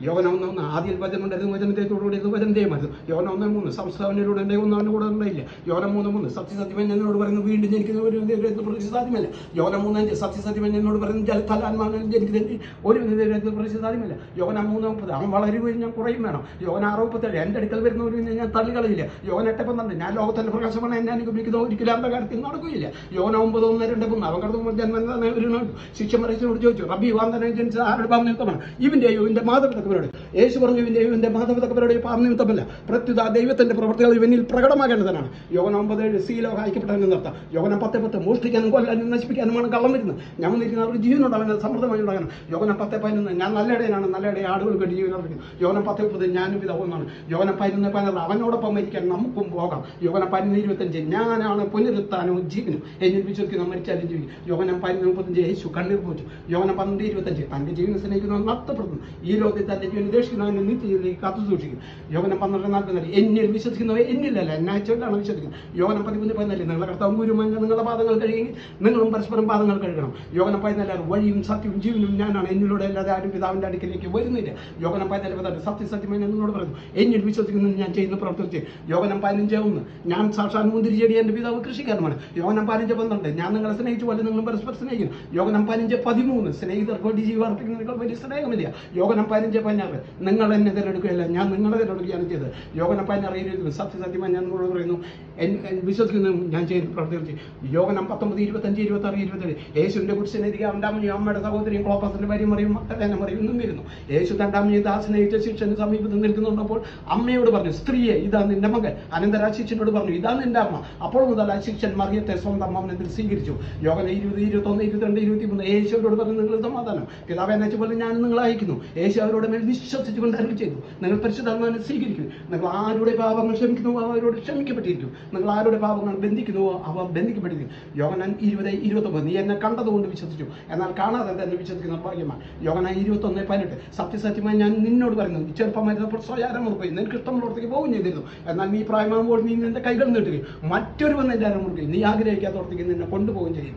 യോവന ഒന്ന് ഒന്ന് ആദ്യം വചനം ഉണ്ടായിരുന്നു വചനത്തെത്തോടുകൂടി വചനം ചെയ്യുമായിരുന്നു യോവന ഒന്ന് മൂന്ന് സംസ്ഥാനത്തിലൂടെ ഉണ്ട് ഒന്നും അവൻ്റെ കൂടെ ഉണ്ടായില്ല യോവന മൂന്ന് മൂന്ന് സത്യസത്യമൻ എന്നോട് പറയുന്നു വീണ്ടും ജനിക്കുന്ന ഒരു ദൈവത്തെ പ്രതി സാധ്യമല്ല യോവന മൂന്ന് അഞ്ച് സത്യസത്യമൻ എന്നോട് പറയുന്നു ജലത്തലാത്മാവിനെ ജനിക്കുന്ന ഒരു ദൈവത്തെ പ്രതി സാധ്യമല്ല യോവന മൂന്ന് മുപ്പത് അവൻ വളരുകയും ഞാൻ കുറയും വേണം യോവന ആറ് മുപ്പത്തേഴ് എൻ്റെ അടുക്കൽ വരുന്ന ഒരു ഞാൻ തള്ളിക്കളയില്ല യോവന എട്ട് പന്ത്രണ്ട് ഞാൻ ലോകത്തിന്റെ പ്രകാശമാണ് എന്നെ അനുഗമിക്കുന്ന ഒരിക്കലും അന്റെ കാര്യത്തിൽ നടക്കുകയില്ല യോവന ഒമ്പത് ഒന്ന് രണ്ട് മൂന്ന് അവൻ കടന്നു ജന്മം തന്നെ ഒരു നാട്ടു ശിക്ഷ മറിച്ചോട് ചോദിച്ചു റബി വാന്തനെ ജനിച്ചത് ആരുടെ പാപം നിമിത്തമാണ് ഇവന്റെയോ ഇവന്റെ മാതാപിതാക്കളുടെ യേശു പറഞ്ഞു ഇവന്റെയോ ഇവന്റെ മാതാപിതാക്കളുടെ പാപം നിമിത്തമല്ല പ്രത്യുത ദൈവത്തിന്റെ പ്രവർത്തികൾ ഇവനിൽ പ്രകടമാകേണ്ടതാണ് യോവന ഒമ്പത് ഏഴ് സീലോ അയക്കപ്പെട്ടവൻ നിർത്താം യോവന പത്ത് പത്ത് മോഷ്ടിക്കാനും കൊല്ലാനും നശിപ്പിക്കാനുമാണ് കള്ളം വരുന്നത് ഞാൻ വന്നിരിക്കുന്ന അവർക്ക് ജീവനുണ്ട് അവന് സമൃദ്ധമായി ഉണ്ടാകണം യോവന പത്ത് പതിനൊന്ന് ഞാൻ നല്ല ഇടയനാണ് നല്ല ഇടയ ആടുകൾ കണ്ടി ജീവൻ അർപ്പിക്കുന്നു യോവന പത്ത് മുപ്പത് ഞാനും പിതാവുന്നാണ് യോവന പതിനൊന്ന് പതിനാറ് അവനോടൊപ്പം മരിക്കാൻ നമുക്കും പോകാം യോവന പതിനൊന്ന് ഇരുപത്തഞ്ച് ഞാനാണ് പുനരുത്ഥാനവും ജീവനും എന്നിൽ വിശ്വസിക്കുന്ന മരിച്ചാലും ജീവിക്കും യോവനം പതിനൊന്ന് മുപ്പത്തഞ്ച് യേശു കണ്ണീർ പോച്ചു യോവനം പന്ത്രണ്ട് ഇരുപത്തഞ്ച് തന്റെ ജീവനെ സ്നേഹിക്കുന്നവൻ നഷ്ടപ്പെടുന്നു ഈ ലോകത്തിൽ തന്റെ ജീവൻ ദേഷിക്കുന്നവനെ നിത്യജീവനിലേക്ക് കാത്തു സൂക്ഷിക്കും യോവനം പന്ത്രണ്ട് നാൽപ്പത്തിനാല് എന്നിൽ വിശ്വസിക്കുന്നവർ എന്നിലല്ല എന്നാഴ്ചയിലാണ് വിശ്വസിക്കുന്നത് യോവനം പതിമൂന്ന് പതിനാല് നിങ്ങളുടെ കർത്താവും ഗുരുമായ നിങ്ങളുടെ പാദങ്ങൾ കഴുകി നിങ്ങളും പരസ്പരം പാദങ്ങൾ കഴുകണം യോവനം പതിനാല് വഴിയും സത്യവും ജീവനും ഞാനാണ് എന്നിലൂടെ അല്ലാതെ ആരും പിതാവിന്റെ അടുക്കിലേക്ക് വരുന്നില്ല യോവനം പതിനാല് പതിനാല് സത്യസത്യമായി എന്നോട് പറയുന്നു എന്നിൽ വിശ്വസിക്കുന്നു ഞാൻ ചെയ്യുന്ന പ്രവർത്തിച്ച് യോവനം പതിനഞ്ച് ഒന്ന് ഞാൻ സാക്ഷാൽ മുന്തിരി ചെടി എന്റെ പിതാവ് കൃഷിക്കാരനുമാണ് യോവനം പതിനഞ്ച് പന്ത്രണ്ട് ഞാൻ നിങ്ങളെ സ്നേഹിച്ചു പോലെ നിങ്ങൾ പരസ്പരം സ്നേഹിക്കുന്നു യോഗനം പതിനഞ്ച് പതിമൂന്ന് സ്നേഹിതർക്ക് വേണ്ടി ജീവാർപ്പിക്കുന്നതിനേക്കാൾ വലിയ സ്നേഹമില്ല യോഗനം പതിനഞ്ച് പതിനാറ് നിങ്ങൾ എന്നെ തിരഞ്ഞെടുക്കുകയല്ല ഞാൻ നിങ്ങളെ തിരഞ്ഞെടുക്കുകയാണ് ചെയ്തത് യോഗനം പതിനാറ് ഇരുപത് സത്യസത്യമായി ഞാൻ നിങ്ങളോട് പറയുന്നു എൻ- എൻ വിശ്വസിക്കുന്നു ഞാൻ ചെയ്യുന്ന പ്രവർത്തികൾ ചെയ്യും യോഗനം പത്തൊമ്പത് ഇരുപത്തഞ്ച് ഇരുപത്തി ആറ് ഇരുപത്തേഴ് യേശുവിന്റെ കുറിച്ചിനെതിരെ അവൻ്റെ അമ്മയും അമ്മയുടെ സഹോദരിയും ക്ലോപ്പസിന്റെ ഭാര്യ മറിയും മക്കളെ മറിയും നിന്നിരുന്നു യേശു തന്റെ അമ്മയെ ദാ സ്നേഹിച്ച ശിക്ഷന് സമീപത്ത് നിൽക്കുന്നുണ്ടപ്പോൾ അമ്മയോട് പറഞ്ഞു സ്ത്രീയെ ഇതാ നിന്റെ മകൻ അനന്തര ശിക്ഷനോട് പറഞ്ഞു ഇതാ നിന്റെ അമ്മ അപ്പോൾ മുതൽ ആ ശിക്ഷൻ മറിയത്തെ സ്വന്തം അമ്മനെതിൽ സ്വീകരിച്ചു യോഗന ഇരുപത് ഇരുപത്തൊന്ന് ഇരുപത്തിരണ്ട് ഇരുപത്തിമൂന്ന് യേശുവരോട് പറഞ്ഞു നിങ്ങൾ സമാധാനം പിതാവ് എന്നെ പോലെ ഞാൻ നിങ്ങളെ അയക്കുന്നു യേശു അവരോട് മേൽ വിശ്വസിച്ചുകൊണ്ട് അരുളി ചെയ്തു നിങ്ങൾ പരിശുദ്ധാത്മാവിനെ സ്വീകരിക്കും നിങ്ങൾ ആരുടെ പാപങ്ങൾ ക്ഷമിക്കുന്നുവോ അവരോട് ക്ഷമിക്കപ്പെട്ടിരിക്കും നിങ്ങൾ ആരുടെ പാപങ്ങൾ ബന്ധിക്കുന്നുവോ അവ ബന്ധിക്കപ്പെട്ടിരിക്കും യോഗനാൻ ഇരുപത് ഇരുപത്തൊമ്പത് നീ എന്നെ കണ്ടതുകൊണ്ട് വിശ്വസിച്ചു എന്നാൽ കാണാതെ തന്നെ വിശ്വസിക്കുന്ന ഭാഗ്യമാണ് യോഗനാൻ ഇരുപത്തൊന്ന് പതിനെട്ട് സത്യസത്യമായി ഞാൻ നിന്നോട് പറയുന്നു നീ ചെറുപ്പമായിരുന്നപ്പോൾ സ്വയാരം മുറുകയും നിനക്ക് ഇഷ്ടമുള്ളടത്തേക്ക് പോവുകയും ചെയ്തിരുന്നു എന്നാൽ നീ പ്രായമാകുമ്പോൾ നീ നിന്റെ കൈകൾ നീട്ടുകയും മറ്റൊരു വന്ന് എൻ്റെ അരം മുറുകയും നീ ആഗ്രഹിക്കാത്തടത്തേക്ക് നിന്നെ കൊണ്ടുപോവുകയും ചെയ്യും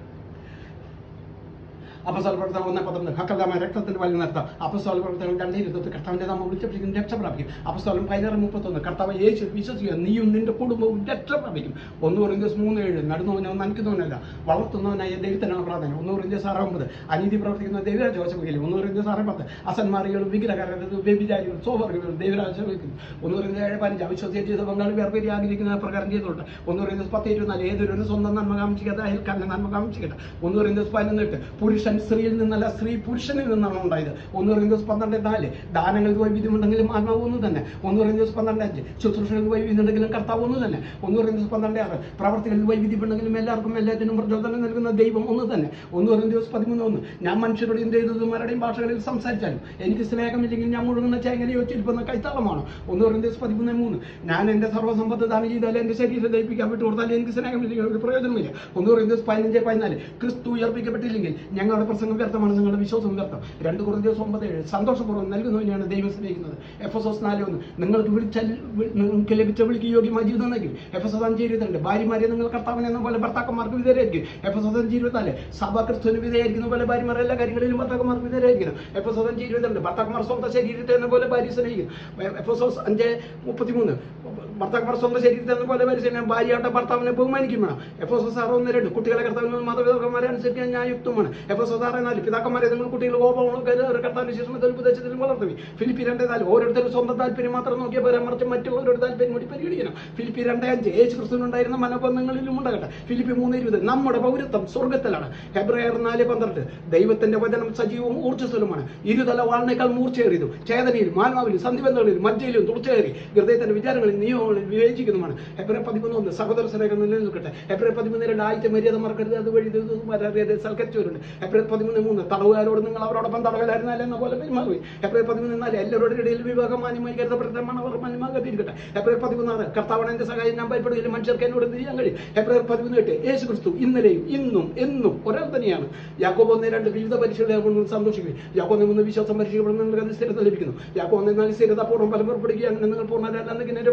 അപ്പസ്വല പ്രവർത്തനം ഒന്ന് പന്ത്രണ്ട് ഹക്കൽദാമായ രക്തത്തിന്റെ വലിയ നിർത്താം അപ്പസ്വല പ്രവർത്തനം രണ്ട് ഇരുപത്തി കർത്താവിന്റെ നാമം വിളിച്ചപ്പിടിക്കും രക്ഷ പ്രാപിക്കും അപ്പസ്വലം പതിനാറ് മുപ്പത്തൊന്ന് കർത്താവ് യേശു വിശ്വസിക്കുക നീയും നിന്റെ കുടുംബവും രക്ഷ പ്രാപിക്കും ഒന്ന് പറയുന്നത് മൂന്ന് ഏഴ് നടുന്നവനോ നനയ്ക്കുന്നവനല്ല വളർത്തുന്നവനായ ദൈവത്തിനാണ് പ്രാർത്ഥന ഒന്ന് പറയുന്നത് ആറ് ഒമ്പത് അനീതി പ്രവർത്തിക്കുന്ന ദൈവരാജ വശമില്ല ഒന്ന് പറയുന്നത് ആറ് പത്ത് അസന്മാറികളും വിഗ്രഹകാരരും വ്യഭിചാരികളും സോവർഗികളും ദൈവരാജ വഹിക്കുന്നു ഒന്ന് പറയുന്നത് ഏഴ് പതിനഞ്ച് അവിശ്വസിയ ചെയ്ത പങ്കാളി വേർപേരി ആഗ്രഹിക്കുന്ന പ്രകാരം ചെയ്തുകൊണ്ട് ഒന്ന് പറയുന്നത് പത്ത് ഇരുപത്തിനാല് ഏതൊരു സ്വന്തം നന്മ കാമിച്ചിക്കാതെ അയൽക്കാരന്റെ നന്മ കാമിച്ചിക്കട്ടെ ഒന്ന് പറയുന്നത് പതിനൊന്നിട്ട് പുരുഷൻ സ്ത്രീയിൽ നിന്നല്ല സ്ത്രീ പുരുഷനിൽ നിന്നാണ് ഉണ്ടായത് ഒന്ന് പറയുന്നത് പന്ത്രണ്ട് നാല് ദാനങ്ങൾക്ക് വൈവിധ്യമുണ്ടെങ്കിലും ആത്മാവ് ഒന്ന് തന്നെ ഒന്ന് പറയുന്നത് പന്ത്രണ്ട് അഞ്ച് ശുശ്രൂഷകൾക്ക് വൈവിധ്യമുണ്ടെങ്കിലും കർത്താവ് ഒന്ന് തന്നെ ഒന്ന് പറയുന്നത് പന്ത്രണ്ട് ആറ് പ്രവർത്തികളിൽ വൈവിധ്യമുണ്ടെങ്കിലും എല്ലാവർക്കും എല്ലാത്തിനും പ്രചോദനം നൽകുന്ന ദൈവം ഒന്ന് തന്നെ ഒന്ന് പറയുന്ന ദിവസം പതിമൂന്ന് ഒന്ന് ഞാൻ മനുഷ്യരോട് എന്ത് ചെയ്തതും മരുടെയും ഭാഷകളിൽ സംസാരിച്ചാലും എനിക്ക് സ്നേഹമില്ലെങ്കിൽ ഞാൻ മുഴുകുന്ന ചേങ്ങലയോ ചിരിപ്പുന്ന കൈത്താളമാണ് ഒന്ന് പറയുന്ന ദിവസം പതിമൂന്ന് മൂന്ന് ഞാൻ എന്റെ സർവ്വസമ്പത്ത് ദാനം ചെയ്താൽ എന്റെ ശരീരം ദയിപ്പിക്കാൻ വിട്ടു കൊടുത്താൽ എനിക്ക് സ്നേഹമില്ലെങ്കിൽ ഒരു പ്രയോജനമില്ല ഒന്ന് പറയുന്ന ദിവസം പതിനഞ്ച് പതിനാല് ക്രിസ്തു ഉയർപ്പിക്കപ്പെട്ടില്ലെങ്കിൽ ഞങ്ങളുടെ പ്രസംഗം വ്യർത്ഥമാണ് നിങ്ങളുടെ വിശ്വാസം വ്യർത്ഥം രണ്ട് കുറഞ്ഞ ദിവസം ഒമ്പത് ഏഴ് സന്തോഷപൂർവ്വം നൽകുന്നവനെയാണ് ദൈവം സ്നേഹിക്കുന്നത് എഫ് എസ് എസ് നാല് ഒന്ന് നിങ്ങൾക്ക് വിളിച്ചാൽ വി- നിങ്ങൾക്ക് ലഭിച്ച വിളിക്ക് യോഗ്യമായ ജീവിതം നൽകി എഫ് എസ് എസ് അഞ്ച് ഇരുപത്തിരണ്ട് ഭാര്യമാരെ നിങ്ങൾ കർത്താവിനെ എന്ന പോലെ ഭർത്താക്കന്മാർക്ക് വിധേയരായിരിക്കും എഫ് എസ് എസ് അഞ്ച് ഇരുപത്തിനാല് സഭ ക്രിസ്തുവിന് വിധേയരിക്കുന്ന പോലെ ഭാര്യമാർ എല്ലാ കാര്യങ്ങളിലും ഭർത്താക്കന്മാർക്ക് വിധേയരായിരിക്കണം എഫ് എസ് എസ് അഞ്ച് ഇരുപത്തിരണ്ട് ഭർത്താക്കന്മാർ സ്വന്തം ശരീരത്തെ എന്ന പോലെ ഭാര്യ സ്നേഹിക്കും എഫ് എസ് എസ് അഞ്ച് മുപ്പത്തിമൂന്ന് ഭർത്താക്കന്മാർ സ്വന്തം ശരീരത്തെ എന്ന പോലെ ഭാര്യ സ്നേഹിക്കും ഭാര്യയാട്ട ഭർത്താവിനെ ബഹുമാനിക്കും വേണം എഫ് എസ് എസ് ആറ് ഒന്ന് രണ്ട് കുട്ടികളെ കർത്താവിന് മാതാപിതാക്കന്മാരെ അനുസരിക്കാൻ ഞാൻ യുക്തമാണ് എഫ് എസ് എസ് ആറ് നാല് പിതാക്കന്മാരെ നിങ്ങൾ കുട്ടികൾ കോപമുള്ള കർത്താവിന് ശേഷം ഉപദേശത്തിലും വളർത്തുവി ഫിലിപ്പി രണ്ട് നാല് ഓരോരുത്തരും സ്വന്തം താല്പര്യം മാത്രം നോക്കിയ പോരാ മറിച്ച് മറ്റുള്ളവരുടെ താല്പര്യം കൂടി പരിഗണിക്കണം ഫിലിപ്പി രണ്ട് അഞ്ച് യേശു ക്രിസ്തുവിനുണ്ടായിരുന്ന മനോബന്ധങ്ങളിലും ഉണ്ടാകട്ടെ ഫിലിപ്പി മൂന്ന് ഇരുപത് നമ്മുടെ പൗരത്വം സ്വർഗത്തിലാണ് ഹെബ്രയർ നാല് പന്ത്രണ്ട് ദൈവത്തിന്റെ വചനം സജീവവും ഊർജ്ജസ്വലമാണ് ഇരുതല വാളിനേക്കാൾ മൂർച്ചയേറിയതു ചേതനയിലും ആത്മാവിലും സന്ധിബന്ധങ്ങളിലും മജ്ജയിലും തുറച്ചേറി ഹൃദയത്തിന്റെ വിചാരങ്ങളിൽ നിയമങ്ങളിൽ വിവേചിക്കുന്നതുമാണ് ഹെബ്രയർ പതിമൂന്ന് ഒന്ന് സഹോദര സ്നേഹം നിലനിൽക്കട്ടെ ഹെബ്രയർ പതിമൂന്ന് രണ്ട് ആഴ്ച മര്യാദ മറക്കരുത് അതുവഴി അറിയാതെ സൽക്കരിച്ചവരുണ്ട് ഹെബ്രയർ പതിമൂന്ന് മൂന്ന് തടവുകാരോട് നിങ്ങൾ അവരോടൊപ്പം തടവിലായിരുന്നല്ല എന്ന പോലെ പെരുമാറി ഹെബ്രയർ പതിമൂന്ന് നാല് എല്ലാവരുടെ ഇടയിൽ വിവാഹം മാന്യമായി കരുതപ്പെട്ടമാണ് അവർ മാന്യമാകാതിരിക്കട്ടെ ഹെബ്രയർ പതിമൂന്നാറ് കർത്താവൻ എന്റെ സഹായം ഞാൻ ഭയപ്പെടുകയില്ല മനുഷ്യർക്ക് എന്നോട് എന്ത് ചെയ്യാൻ കഴിയും ഹെബ്രയർ പതിമൂന്ന് എട്ട് യേശു ക്രിസ്തു ഇന്നലെയും ഇന്നും എന്നും ഒരാൾ തന്നെയാണ് യാക്കോബ് ഒന്ന് രണ്ട് വിവിധ പരീക്ഷകളെ കൊണ്ട് സന്തോഷിക്കും യാക്കോബ് മൂന്ന് വിശ്വാസം പരീക്ഷപ്പെടുന്ന നിങ്ങൾക്ക് അത് സ്ഥിരത ലഭിക്കുന്നു യാക്കോബ് ഒന്ന് നാല് സ്ഥിരത പൂർണ്ണം ഫലം പുറപ്പെടുകയാണ് നിങ്ങൾ പൂർണ്ണരല്ലെന്നെങ്കിലും ഒന്ന്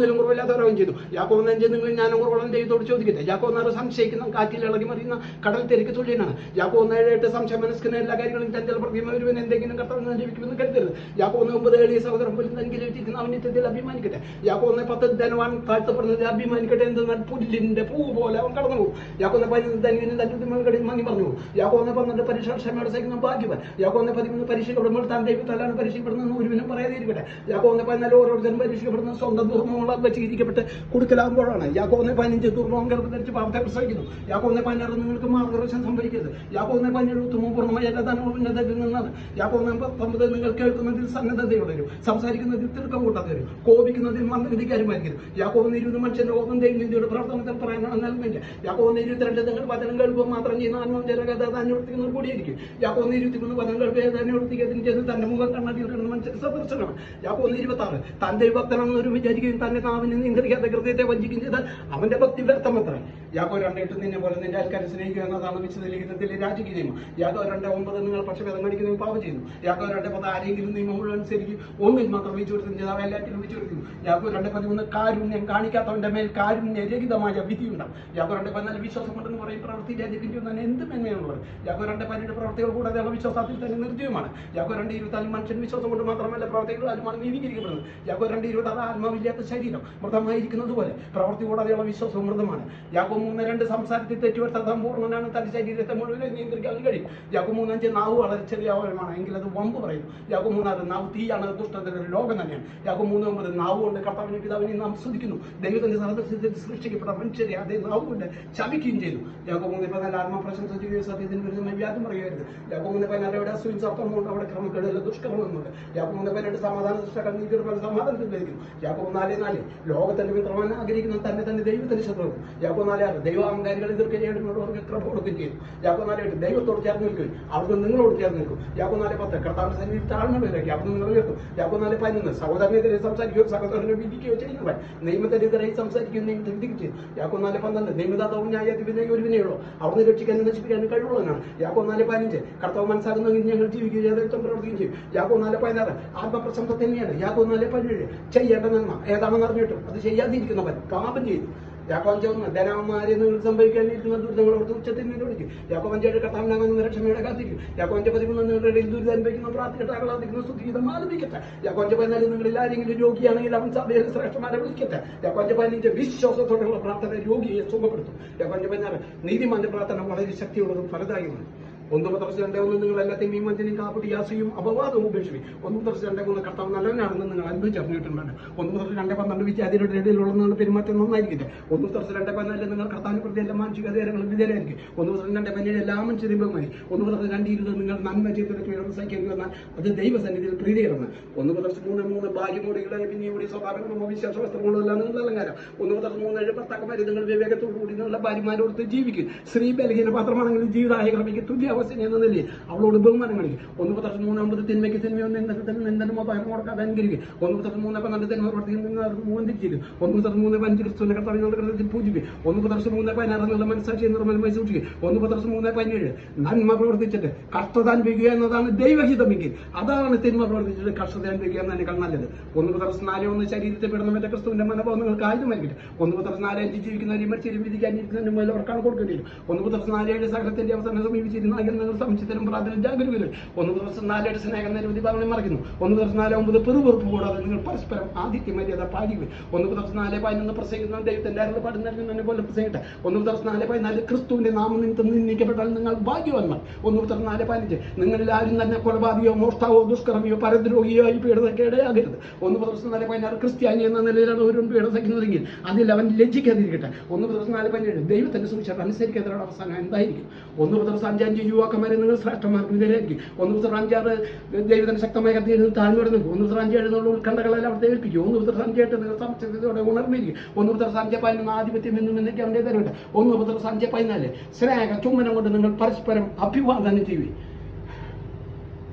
ഒന്നിലും കുറവില്ലാത്തവരാകും ചെയ്തു യാക്കോബ് നെഞ്ച് നിങ്ങൾ ജ്ഞാനം കുറവുള്ള ദൈവത്തോട് ചോദിക്കട്ടെ യാക്കോബ് നേരെ സംശയിക്കുന്ന കാറ്റിൽ ഇളകി മറിയുന്ന കടൽ തിരക്ക് തുല്യനാണ് യാക്കോബ് നേരിട്ട് സംശയ മനസ്സിന് എല്ലാ കാര്യങ്ങളും ചഞ്ചല പ്രതിമ ഒരുവൻ എന്തെങ്കിലും കർത്തവ്യം ലഭിക്കുമെന്ന് കരുതരുത് യാക്കോബ് ഒമ്പത് എളിയ സഹോദരൻ പോലും തനിക്ക് ലഭിച്ചിരിക്കുന്ന ഔന്നിത്യത്തിൽ അഭിമാനിക്കട്ടെ യാക്കോബിനെ പത്ത് ധനവാൻ താഴ്ത്തപ്പെടുന്നത് അഭിമാനിക്കട്ടെ എന്തെന്നാൽ പുല്ലിന്റെ പൂ പോലെ അവൻ കടന്നു പോകും യാക്കോബിനെ പതിനൊന്ന് ധനികനും തന്റെ ഉദ്യമങ്ങളിൽ മങ്ങി പറഞ്ഞു പോകും യാക്കോബിനെ പന്ത്രണ്ട് പരീക്ഷ ക്ഷമയോടെ സഹിക്കുന്ന ഭാഗ്യവൻ യാക്കോബിനെ പതിമൂന്ന് പരീക്ഷപ്പെടുമ്പോൾ താൻ ദൈവത്താലാണ് പരീക്ഷപ്പെടുന്നത് ഒരുവിനും പറയാതിരിക്കട്ടെ യാക്കോബിനെ പതിനാല് ഓരോരുത്തരും പരീക്ഷിക്കപ്പെടുന്ന സ്വന്തം ദുർമ്മങ്ങളാൽ വെച്ച് ഇരിക്കപ്പെട്ട് കൊടുക്കലാകുമ്പോഴാണ് യാക്കോബിനെ പതിനഞ്ച് ദുർമ്മം ഗർഭം ധരിച്ച് പാപത്തെ പ്രസവിക്കുന്നു യാക്കോബിനെ പതിനാറ് നിങ്ങൾക്ക് മാർഗദർശനം സംഭവിക്കരുത് യാക്കോബിനെ പതിനേഴ് ഉത്തമവും പൂർണ്ണമായ എല്ലാ ധനവും ഉന്നതത്തിൽ നിന്നാണ് യാക്കോബിനെ പത്തൊമ്പത് നിങ്ങൾ കേൾക്കുന്നതിൽ സന്നദ്ധതയുള്ളവരും സംസാരിക്കുന്നതിൽ തിടുക്കം കൂട്ടാത്തവരും കോപിക്കുന്നതിൽ മന്ദഗതിക്കാരുമായിരിക്കും യാക്കോബിന് ഇരുപത് മനുഷ്യന്റെ കോപം ദൈവനിധിയുടെ പ്രവർത്തനത്തിൽ പറയാനാണ് നൽകുന്നില്ല യാക്കോബിന് ഇരുപത്തിരണ്ട് നിങ്ങൾ വചനം കേൾക്കുക മാത്രം ചെയ്യുന്ന ആത്മാവ് ജനകഥ അനുവർത്തിക്കുന്നത് കൂടിയായിരിക്കും യാക്കോബിന് ഇരുപത്തിമൂന്ന് വചനം കേൾക്കുക അനുവർത്തിക്കുന്നതിന് ചെയ്ത് തന്റെ മുഖം കണ്ണടിയിൽ കിടന്ന മനുഷ്യൻ സദർശനമാണ് യാക്കോബിന് ഇരുപത്തി ആറ് താൻ ദൈവഭക്തനാണെന്ന് വിചാരിക്കുകയും തന്റെ നാവിനെ നിയന്ത്രിക്കാത്ത ഹൃദയത്തെ വഞ്ചിക്കുകയും ചെയ്താൽ അവന്റെ ഭക്തി വ്യർത്ഥമത്ര യാക്കോ രണ്ടെട്ട് നിന്നെ പോലെ നിന്റെ ആൾക്കാരെ സ്നേഹിക്കുക എന്നതാണ് വിശുദ്ധ ലിഖിതത്തിലെ രാജകീയ നിയമം യാക്കോ രണ്ട് ഒമ്പത് നിങ്ങൾ പക്ഷഭേദം കാണിക്കുന്നതും പാപം ചെയ്യുന്നു യാക്കോ രണ്ട് പത്ത് ആരെങ്കിലും നിയമം മുഴുവൻ അനുസരിക്കും ഒന്നിൽ മാത്രം വിളിച്ചു കൊടുക്കുന്നു ചെയ്താൽ എല്ലാറ്റിലും വിളിച്ചു കൊടുക്കുന്നു യാക്കോ രണ്ട് പതിമൂന്ന് കാരുണ്യം കാണിക്കാത്തവന്റെ മേൽ കാരുണ്യരഹിതമായ വിധിയുണ്ടാവും യാക്കോ രണ്ട് പതിനാല് വിശ്വാസം കൊണ്ടെന്ന് പറയും പ്രവൃത്തി രാജ്യത്തിന്റെ ഒന്നും എന്ത് മെന്മയാണുള്ളത് യാക്കോ രണ്ട് പതിനെട്ട് പ്രവർത്തികൾ കൂടാതെയുള്ള വിശ്വാസത്തിൽ തന്നെ നിർജ്ജീവമാണ് യാക്കോ രണ്ട് ഇരുപത്തിനാല് മനുഷ്യൻ വിശ്വാസം കൊണ്ട് മാത്രമല്ല പ്രവർത്തികൾ ആരുമാണ് നീതീകരിക്കപ്പെടുന്നത് യാക്കോ രണ്ട് ഇരുപത്തി ആറ് ആത്മാവില്ലാത്ത ശരീരം മൃതമായിരിക്കുന്നത് പോലെ പ്രവൃത്തി കൂടാതെയുള്ള വിശ്വാസം മൃതമാണ് യാക്കോ മൂന്ന് രണ്ട് സംസാരത്തിൽ തെറ്റുവരുത്താൻ പൂർണ്ണനാണ് തന്റെ ശരീരത്തെ മുഴുവൻ നിയന്ത്രിക്കാൻ കഴിയും യാക്കോ മൂന്നഞ്ച് നാവ് വളരെ ചെറിയ അവയവമാണ് എങ്കിൽ അത് വമ്പ് പറയുന്നു യാക്കോ മൂന്നാറ് നാവ് തീയാണ് ദുഷ്ടത്തിന്റെ ഒരു ലോകം തന്നെയാണ് യാക്കോ മൂന്ന് ഒമ്പത് നാവ് കൊണ്ട് കർത്താവിനെ പിതാവിനെ നാം സ്തുതിക്കുന്നു ദൈവത്തിന്റെ സഹദർശനത്തിൽ സൃഷ്ടിക്കപ്പെട്ട മനുഷ്യരെ അതേ നാവ് കൊണ്ട് ശമിക്കുകയും ചെയ്തു യാക്കോ മൂന്ന് പതിനാല് ആത്മ പ്രശംസ ചെയ്യുകയും സത്യത്തിന് വിരുദ്ധമായി വ്യാജം പറയുകയായിരുന്നു യാക്കോ മൂന്ന് പതിനാല് അവിടെ അസുവിൻ സത്വമുണ്ട് അവിടെ ക്രമക്കേടില്ല ദുഷ്കർമ്മങ്ങളുണ്ട് യാക്കോ മൂന്ന് പതിനെട്ട് സമാധാന സൃഷ്ടകൾ നീതിയുടെ ഫലം സമാധാനത്തിൽ ലഭിക്കുന്നു യാക്കോ നാല് നാല് ലോകത്തിന്റെ മിത്രമാൻ ആഗ്രഹിക്കുന്ന തന്നെ തന്നെ ദൈവത്തിന് ശത്രു യാക്കോ നാല് ആറ് ദൈവാഹങ്കാരികൾ എതിർക്കുക ചെയ്യുന്നവർക്ക് ക്രമ കൊടുക്കുകയും ചെയ്തു യാക്കോ നാല് എട്ട് ദൈവത്തോട് ചേർന്ന് നിൽക്കും അവർക്ക് നിങ്ങളോട് ചേർന്ന് നിൽക്കും യാക്കോ നാല് പത്ത് കർത്താവിന്റെ സന്നിധി താഴ്ന്നവരാക്കി അവർ നിങ്ങൾ ഉയർത്തും യാക്കോ നാല് പതിനൊന്ന് സഹോദരനെതിരെ സംസാരിക്കുകയോ സഹോദരനെ വിധിക്കുകയോ ചെയ്യുന്നവൻ നിയമത്തിനെതിരെ സംസാരിക്കുകയും നിയമത്തെ വിധിക്കുകയും ചെയ്യും യാക്കോ നാല് പന്ത്രണ്ട് നിയമദാതാവും ന്യായാധിപതിനെ ഒരുവിനെയുള്ളൂ അവിടുന്ന് രക്ഷിക്കാനും നശിപ്പിക്കാനും കഴിവുള്ളവനാണ് യാക്കോ നാല് പതിനഞ്ച് കർത്താവ് മനസ്സാകുന്നെങ്കിൽ ഞങ്ങൾ ജീവിക്കുകയും യഥാർത്ഥം പ്രവർത്തിക്കുകയും ചെയ്യും യാക്കോ നാല് പതിനാറ് ആത്മപ്രശംസ തന്നെയാണ് യാക്കോ നാല് പതിനേഴ് ചെയ്യേണ്ട നന്മ ഏതാണെന്ന് അറിഞ്ഞിട്ടും അത് ചെയ്യാതിരിക്കുന്നവൻ പാപം ചെയ്തു യാക്കോഞ്ചൊന്ന് ധനവന്മാരെ നിങ്ങൾ സംഭവിക്കാനിരിക്കുന്ന ദുരിതങ്ങളോട് ഉച്ചത്തിൽ നിരോധിക്കും യാക്കോഞ്ചയുടെ കർത്താവിനാകുന്ന രക്ഷമയുടെ കാത്തിരിക്കും യാക്കോഞ്ച പതിമൂന്ന് നിങ്ങളുടെ ഇടയിൽ ദുരിതം അനുഭവിക്കുന്ന പ്രാർത്ഥിക്കട്ടെ ആഹ്ലാദിക്കുന്ന സ്തുതിഗീതം ആലപിക്കട്ടെ യാക്കോഞ്ച പതിനാല് നിങ്ങളിൽ ആരെങ്കിലും രോഗിയാണെങ്കിൽ അവൻ സഭയിൽ ശ്രേഷ്ഠമാരെ വിളിക്കട്ടെ യാക്കോഞ്ച പതിനഞ്ച് വിശ്വാസത്തോടെയുള്ള പ്രാർത്ഥന രോഗിയെ സുഖപ്പെടുത്തും യാക്കോഞ്ച പതിനാറ് നീതിമാന്റെ പ്രാർത്ഥന വളരെ ശക്തിയുള്ളതും ഫലദായകമാണ് ഒന്ന് പത്രസ് രണ്ടേ ഒന്ന് നിങ്ങൾ എല്ലാത്തെയും മീമഞ്ചനും കാപ്പടി യാസയും അപവാദവും ഉപേക്ഷിക്കും ഒന്ന് പത്രസ് രണ്ടേ മൂന്ന് കർത്താവ് നല്ലവനാണെന്ന് നിങ്ങൾ അനുഭവിച്ചറിഞ്ഞിട്ടുണ്ടാണ് ഒന്ന് പത്രസ് രണ്ടേ പന്ത്രണ്ട് വിദ്യാർത്ഥിയുടെ ഇടയിലുള്ള നിങ്ങളുടെ പെരുമാറ്റം നന്നായിരിക്കില്ല ഒന്ന് പത്രസ് രണ്ടേ പതിനാല് നിങ്ങൾ കർത്താവിനെ പ്രതി എല്ലാ മാനസിക അധികാരങ്ങളും വിധേയരായിരിക്കും ഒന്ന് പത്രസ് രണ്ടേ പതിനേഴ് എല്ലാ മനുഷ്യരും ബഹുമാനി ഒന്ന് പത്രസ് രണ്ട് ഇരുപത് നിങ്ങൾ നന്മ ചെയ്തിട്ട് പീഡനം സഹിക്കേണ്ടി വന്നാൽ അത് ദൈവസന്നിധിയിൽ പ്രീതികരമാണ് ഒന്ന് പത്രസ് മൂന്ന് മൂന്ന് ഭാഗ്യമോടികളെ പിന്നെയോടി സ്വഭാവങ്ങളും വിശ്വാസ വസ്ത്രങ്ങളും എല്ലാം നിങ്ങൾ അലങ്കാരം ഒന്ന് പത്രസ് മൂന്ന് ഏഴ് ഭർത്താക്കന്മാരെ നിങ്ങൾ വിവേകത്തോടു കൂടി നിങ്ങളുടെ ഭാര്യമാരോട് ജീവിക്കും സ്ത്രീ ബലഹീന പാത്രമാണെങ്കിൽ ജീവിതായ ക്രമിക്ക് തുല്യ അവസ്ഥ എന്ന നിലയിൽ അവളോട് ബഹുമാനം കാണിക്കും ഒന്ന് പത്രസ് മൂന്ന് ഒമ്പത് തിന്മയ്ക്ക് തിന്മയൊന്നും എന്തെങ്കിലും നിന്ദനും പകരം കൊടുക്കാതെ അനുകരിക്കും ഒന്ന് പത്രസ് മൂന്ന് പന്ത്രണ്ട് തിന്മ പ്രവർത്തിക്കുന്ന മൂന്ന് തിരിച്ചിരിക്കും ഒന്ന് പത്രസ് മൂന്ന് പഞ്ച് ക്രിസ്തുവിനെ കർത്താവിനോട് കൃത്യത്തിൽ പൂജിക്കും ഒന്ന് പത്രസ് മൂന്ന് പതിനാറ് എന്നുള്ള മനസ്സാക്ഷി നിർമ്മലമായി സൂക്ഷിക്കും ഒന്ന് പത്രസ് മൂന്ന് പതിനേഴ് നന്മ പ്രവർത്തിച്ചിട്ട് കഷ്ടത അനുഭവിക്കുക എന്നതാണ് ദൈവഹിതമെങ്കിൽ അതാണ് തിന്മ പ്രവർത്തിച്ചിട്ട് കഷ്ടത അനുഭവിക്കുക എന്നതിനേക്കാൾ നല്ലത് ഒന്ന് പത്രസ് നാല് ഒന്ന് ശരീരത്തെ പെടുന്ന ക്രിസ്തുവിന്റെ മനോഭാവങ്ങൾക്ക് ആയുധമായിരിക്കട്ടെ ഒന്ന് പത്രസ് നാല് അഞ്ച് ജീവിക്കുന്നവരെയും മരിച്ചവരും വിധിക്കാനിരിക്കുന്നതിന് മുതൽ അവർക്കാണ് കൊടുക്കേണ്ടി വരും ഒന്ന് പത്രസ് നാല് ഏഴ് സകലത്തിന്റെ അവസാനം സമീപിച്ചിരുന്ന നിങ്ങൾ സംശയത്തിലും പ്രാർത്ഥന ജാഗരൂകരും ഒന്ന് ദിവസം നാലേഴ് സ്നേഹം നിരവധി ഭാഗങ്ങളെ മറിക്കുന്നു ഒന്ന് ദിവസം നാല് ഒമ്പത് പെറുപെറുപ്പ് കൂടാതെ നിങ്ങൾ പരസ്പരം ആദിത്യ മര്യാദ പാടിക്കുക ഒന്ന് ദിവസം നാല് പതിനൊന്ന് പ്രസംഗിക്കുന്ന ദൈവത്തിന്റെ അരുളപ്പാട് നൽകുന്നതിനെ പോലെ പ്രസംഗിട്ടെ ഒന്ന് ദിവസം നാല് പതിനാല് ക്രിസ്തുവിന്റെ നാമം നിമിത്തം നിന്ദിക്കപ്പെട്ടാൽ നിങ്ങൾ ഭാഗ്യവാന്മാർ ഒന്ന് ദിവസം നാല് പതിനഞ്ച് നിങ്ങളിൽ ആരും തന്നെ കൊലപാതകയോ മോഷ്ടാവോ ദുഷ്കർമ്മിയോ പരദ്രോഹിയോ ആയി പീഡനಕ್ಕೆ ഇടയാകരുത് ഒന്ന് ദിവസം നാല് പതിനാറ് ക്രിസ്ത്യാനി എന്ന നിലയിലാണ് ഒരു പീഡ സഹിക്കുന്നതെങ്കിൽ അതിൽ അവൻ ലജ്ജിക്കാതിരിക്കട്ടെ ഒന്ന് ദിവസം നാല് പതിനേഴ് ദൈവത്തിന്റെ സൂക്ഷിച്ചാൽ അനുസരിക്കാത്തവരുടെ അവസാനം എന്തായിരിക്കും ഒന്ന് ദിവസം അഞ്ചഞ്ച് യുവാക്കന്മാരെ നിങ്ങൾ ശ്രേഷ്ഠന്മാർക്ക് വിധേയരാക്കി ഒന്ന് ദിവസം അഞ്ചാറ് ദൈവത്തിന് ശക്തമായ കത്തിയിൽ താഴ്ന്നു നിൽക്കും ഒന്ന് ദിവസം അഞ്ചേഴ് എന്നുള്ള ഉത്കണ്ഠകളെല്ലാം അവിടെ ഏൽപ്പിക്കും ഒന്ന് ദിവസം അഞ്ചേട്ട് നിങ്ങൾ സംശയത്തോടെ ഉണർന്നിരിക്കും ഒന്ന് ദിവസം അഞ്ച് പതിനൊന്ന് ആധിപത്യം എന്നും എന്നൊക്കെ അവൻ്റെ തരട്ടെ ഒന്ന് ദിവസം അഞ്ച് പതിനാല് സ്നേഹ ചുമ്മനം കൊണ്ട് നിങ്ങൾ പരസ്പരം അഭിവാദനം ചെയ്യുകയും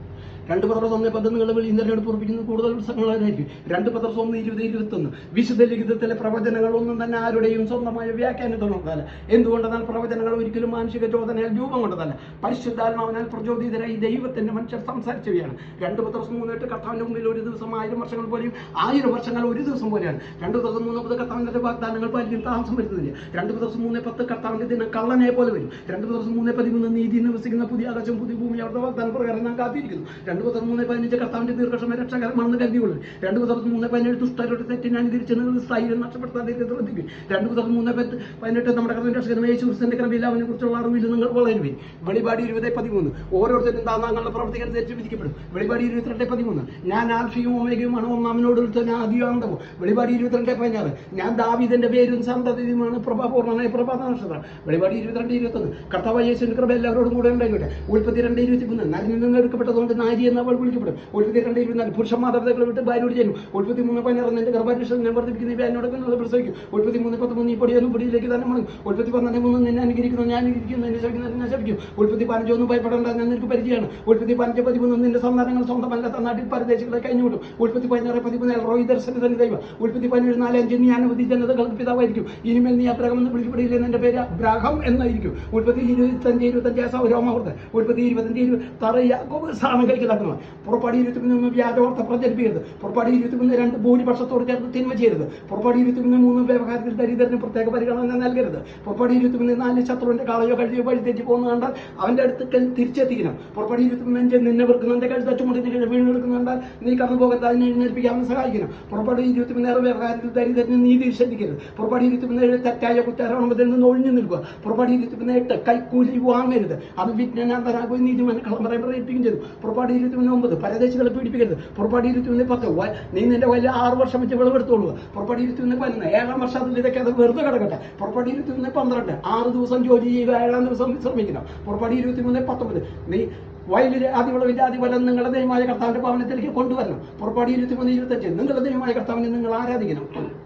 രണ്ട് പത്രം ഒന്ന് പത്ത് നിങ്ങളുടെ വെളിയിൽ തെരഞ്ഞെടുപ്പ് ഉറപ്പിക്കുന്നത് കൂടുതൽ പ്രസംഗങ്ങളായിരിക്കും രണ്ട് പത്രം ഒന്ന് ഇരുപത് ഇരുപത്തൊന്ന് വിശുദ്ധ ലിഖിതത്തിലെ പ്രവചനങ്ങളൊന്നും തന്നെ ആരുടെയും സ്വന്തമായ വ്യാഖ്യാനത്തിനുള്ളതല്ല എന്തുകൊണ്ടെന്നാൽ പ്രവചനങ്ങൾ ഒരിക്കലും മാനുഷിക ചോദനയാൽ രൂപം കൊണ്ടതല്ല പരിശുദ്ധാത്മാവിനാൽ പ്രചോദിതരായി ദൈവത്തിന്റെ മനുഷ്യർ സംസാരിച്ചവയാണ് രണ്ട് പത്രം മൂന്നെട്ട് കർത്താവിന്റെ മുമ്പിൽ ഒരു ദിവസം ആയിരം വർഷങ്ങൾ പോലെയും ആയിരം വർഷങ്ങൾ ഒരു ദിവസം പോലെയാണ് രണ്ട് ദിവസം മൂന്ന് പത്ത് കർത്താവിന്റെ വാഗ്ദാനങ്ങൾ പാലിക്കും താമസം വരുന്നില്ല രണ്ട് ദിവസം മൂന്ന് പത്ത് കർത്താവിന്റെ ദിനം കള്ളനെ പോലെ വരും രണ്ട് ദിവസം മൂന്ന് പതിമൂന്ന് നീതി നിവസിക്കുന്ന പുതിയ ആകാശം പുതിയ ഭൂമി അവിടുത്തെ വാഗ്ദാന പ്രകാരം ഞാൻ കാത്തിരിക്കുന്നു രണ്ട് ദിവസം മൂന്ന് പതിനഞ്ച് കർത്താവിന്റെ ദീർഘക്ഷമ രക്ഷകരമാണെന്ന് കരുതിയുള്ളൂ രണ്ട് ദിവസം മൂന്ന് പതിനേഴ് ദുഷ്ടരുടെ തെറ്റ് ഞാൻ തിരിച്ചു നിങ്ങൾ സ്ഥൈര്യം നഷ്ടപ്പെടുത്താതെ ശ്രദ്ധിക്കും രണ്ട് ദിവസം മൂന്ന് പത്ത് പതിനെട്ട് നമ്മുടെ കർത്താവിന്റെ രക്ഷകരമായ യേശുക്രിസ്തുവിന്റെ കൃപയിൽ അവനെ കുറിച്ചുള്ള അറിവിൽ നിങ്ങൾ വളരുവിൻ വെളിപാട് ഇരുപത് പതിമൂന്ന് ഓരോരുത്തരും താങ്ങാങ്ങളുടെ പ്രവർത്തികൾ തെറ്റ് വിധിക്കപ്പെടും വെളിപാട് ഇരുപത്തിരണ്ട് പതിമൂന്ന് ഞാൻ ആൽഫിയും ഒമേഗയുമാണ് ഒന്നാമിനോട് തന്നെ ആദ്യമാണ്ടവും വെളിപാട് ഇരുപത്തിരണ്ട് പതിനാറ് ഞാൻ ദാവീദിന്റെ പേരും സന്തതിയുമാണ് പ്രഭാപൂർണ്ണനായ പ്രഭാത നക്ഷത്രം വെളിപാട് ഇരുപത്തിരണ്ട് ഇരുപത്തൊന്ന് കർത്താവ് യേശുവിന്റെ കൃപ എല്ലാവരോടും കൂടെ ഉണ്ടായിക്കോട്ടെ ഉൽപ്പത്തി രണ്ട് ഇരുപത്തിമൂന്ന് നരിൽ നിന്ന് എടുക്കപ്പെട്ടതുകൊണ്ട് നാരി എന്ന് അവൾ വിളിക്കപ്പെടും ഉൽപ്പത്തി രണ്ട് ഇരുപത്തിനാല് പുരുഷ മാതാപിതാക്കളെ വിട്ട് ഭാര്യയോട് ചെയ്യും ഉൽപ്പത്തി മൂന്ന് പതിനാറ് നിന്റെ ഗർഭാന്വേഷണം ഞാൻ വർദ്ധിപ്പിക്കുന്ന ഇവ എന്നോട് പ്രസവിക്കും ഉൽപ്പത്തി മൂന്ന് പത്തൊമ്പത് ഈ പൊടിയാലും പൊടിയിലേക്ക് തന്നെ മടങ്ങും ഉൽപ്പത്തി പന്ത്രണ്ട് മൂന്ന് നിന്നെ അനുകരിക്കുന്നു ഞാൻ അനുകരിക്കുന്നു എന്നെ ശപിക്കുന്നു ഞാൻ ശപിക്കും ഉൽപ്പത്തി പതിനഞ്ച് ഒന്നും ഭയപ്പെടേണ്ട ഞാൻ നിനക്ക് പരിചയമാണ് ഉൽപ്പത്തി പതിനഞ്ച് പതിമൂന്ന് നിന്റെ സന്താനങ്ങൾ സ്വന്തമല്ലാത്ത നാട്ടിൽ പരദേശികളെ കഴിഞ്ഞുവിടും ഉൽപ്പത്തി പതിനാറ് പതിമൂന്ന് റോയി ദർശന തന്നെ ദൈവം ഉൽപ്പത്തി പതിനേഴ് നാല് അഞ്ച് നീ അനവധി ജനതകൾക്ക് പിതാവായിരിക്കും ഇനിമേൽ നീ അബ്രഹം എന്ന് വിളിക്കപ്പെടില്ല എന്റെ പേര് അബ്രാഹം എന്നായിരിക്കും ഉൽപ്പത്തി ഇരുപത്തഞ്ച് ഇരുപത്തഞ്ച് സൗരോമഹൃദ ഉൽപ്പത്തി ഇരുപത്തഞ്ച് ഇരുപത് തറ യാക്കോബ് സ്ഥാനം കഴിക്കലാക്കുന്നു പുറപ്പാടി ഇരുപത്തി മൂന്ന് വ്യാജവാർത്ത പ്രചരിപ്പിക്കരുത് പുറപ്പാടി ഇരുപത്തി മൂന്ന് രണ്ട് ഭൂരിപക്ഷത്തോട് ചേർത്ത് തിന്മ ചെയ്യരുത് പുറപ്പാടി ഇരുപത്തി മൂന്ന് മൂന്ന് വ്യവഹാരത്തിൽ ദരിദ്രന് പ്രത്യേക പരിഗണന നൽകരുത് പുറപ്പാടി ഇരുപത്തി മൂന്ന് നാല് ശത്രുവിന്റെ കാളയോ കഴിയോ വഴി തെറ്റി പോകുന്ന കണ്ടാൽ അവന്റെ അടുത്ത് തിരിച്ചെത്തിക്കണം പുറപ്പാടി ഇരുപത്തി മൂന്ന് അഞ്ച് നിന്നെ വെറുക്കുന്നുണ്ട് കഴുത്ത ചുമട്ടിന് കീഴിൽ വീണ് കിടക്കുന്നുണ്ടാൽ നീ കടന്നു പോകാൻ അതിനെ എഴുന്നേൽപ്പിക്കാൻ അവനെ സഹായിക്കണം പുറപ്പാടി ഇരുപത്തി മൂന്ന് ഏറെ വ്യവഹാരത്തിൽ ദരിദ്രന് നീതി നിഷേധിക്കരുത് പുറപ്പാടി ഇരുപത്തി മൂന്ന് ഏഴ് തെറ്റായ കുറ്റാരോപണത്തിൽ നിന്ന് ഒഴിഞ്ഞു നിൽക്കുക പുറപ്പാടി ഇരുപത്തി മൂന്ന് എട്ട് കൈക്കൂലി വാങ്ങരുത് അത് വിജ്ഞാനാന്തരാകും നീതിമാൻ കള്ളം പറയാൻ പ്രേരിപ്പിക്കുകയും ചെയ്തു പുറപ്പാടി ഇരുപത്തി മൂന്ന് ഒമ്പത് പരദേശികളെ പീഡിപ്പിക്കരുത് പുറപ്പാടി ഇരുപത്തി മൂന്ന് പത്ത് വ- നീ നിന്റെ വലിയ ആറ് വർഷം വെച്ച് വിളവെടുത്തോളുക പുറപ്പാടി ഇരുപത്തി മൂന്ന് പതിനൊന്ന് ഏഴാം വർഷത്തിൽ ഇതൊക്കെ അത് വെറുതെ കിടക്കട്ടെ പുറപ്പാടി ഇരുപത്തി മൂന്ന് പന്ത്രണ്ട് ആറ് ദിവസം ജോലി ചെയ്യുക ഏഴാം ദിവസം വിശ്രമിക്കണം പുറപ്പാടി ഇരുപത്തി മൂന്ന് പത്തൊമ്പത് നീ വയലിലെ ആദിവളവിന്റെ ആദിഫലം നിങ്ങളുടെ ദൈവമായ കർത്താവിന്റെ ഭവനത്തിലേക്ക് കൊണ്ടുവരണം പുറപ്പാടി ഇരുപത്തി മൂന്ന് ഇരുപത്തഞ്ച് നിങ്ങളുടെ ദൈവമായ കർത്താവിനെ നിങ്ങൾ ആരാധിക്കണം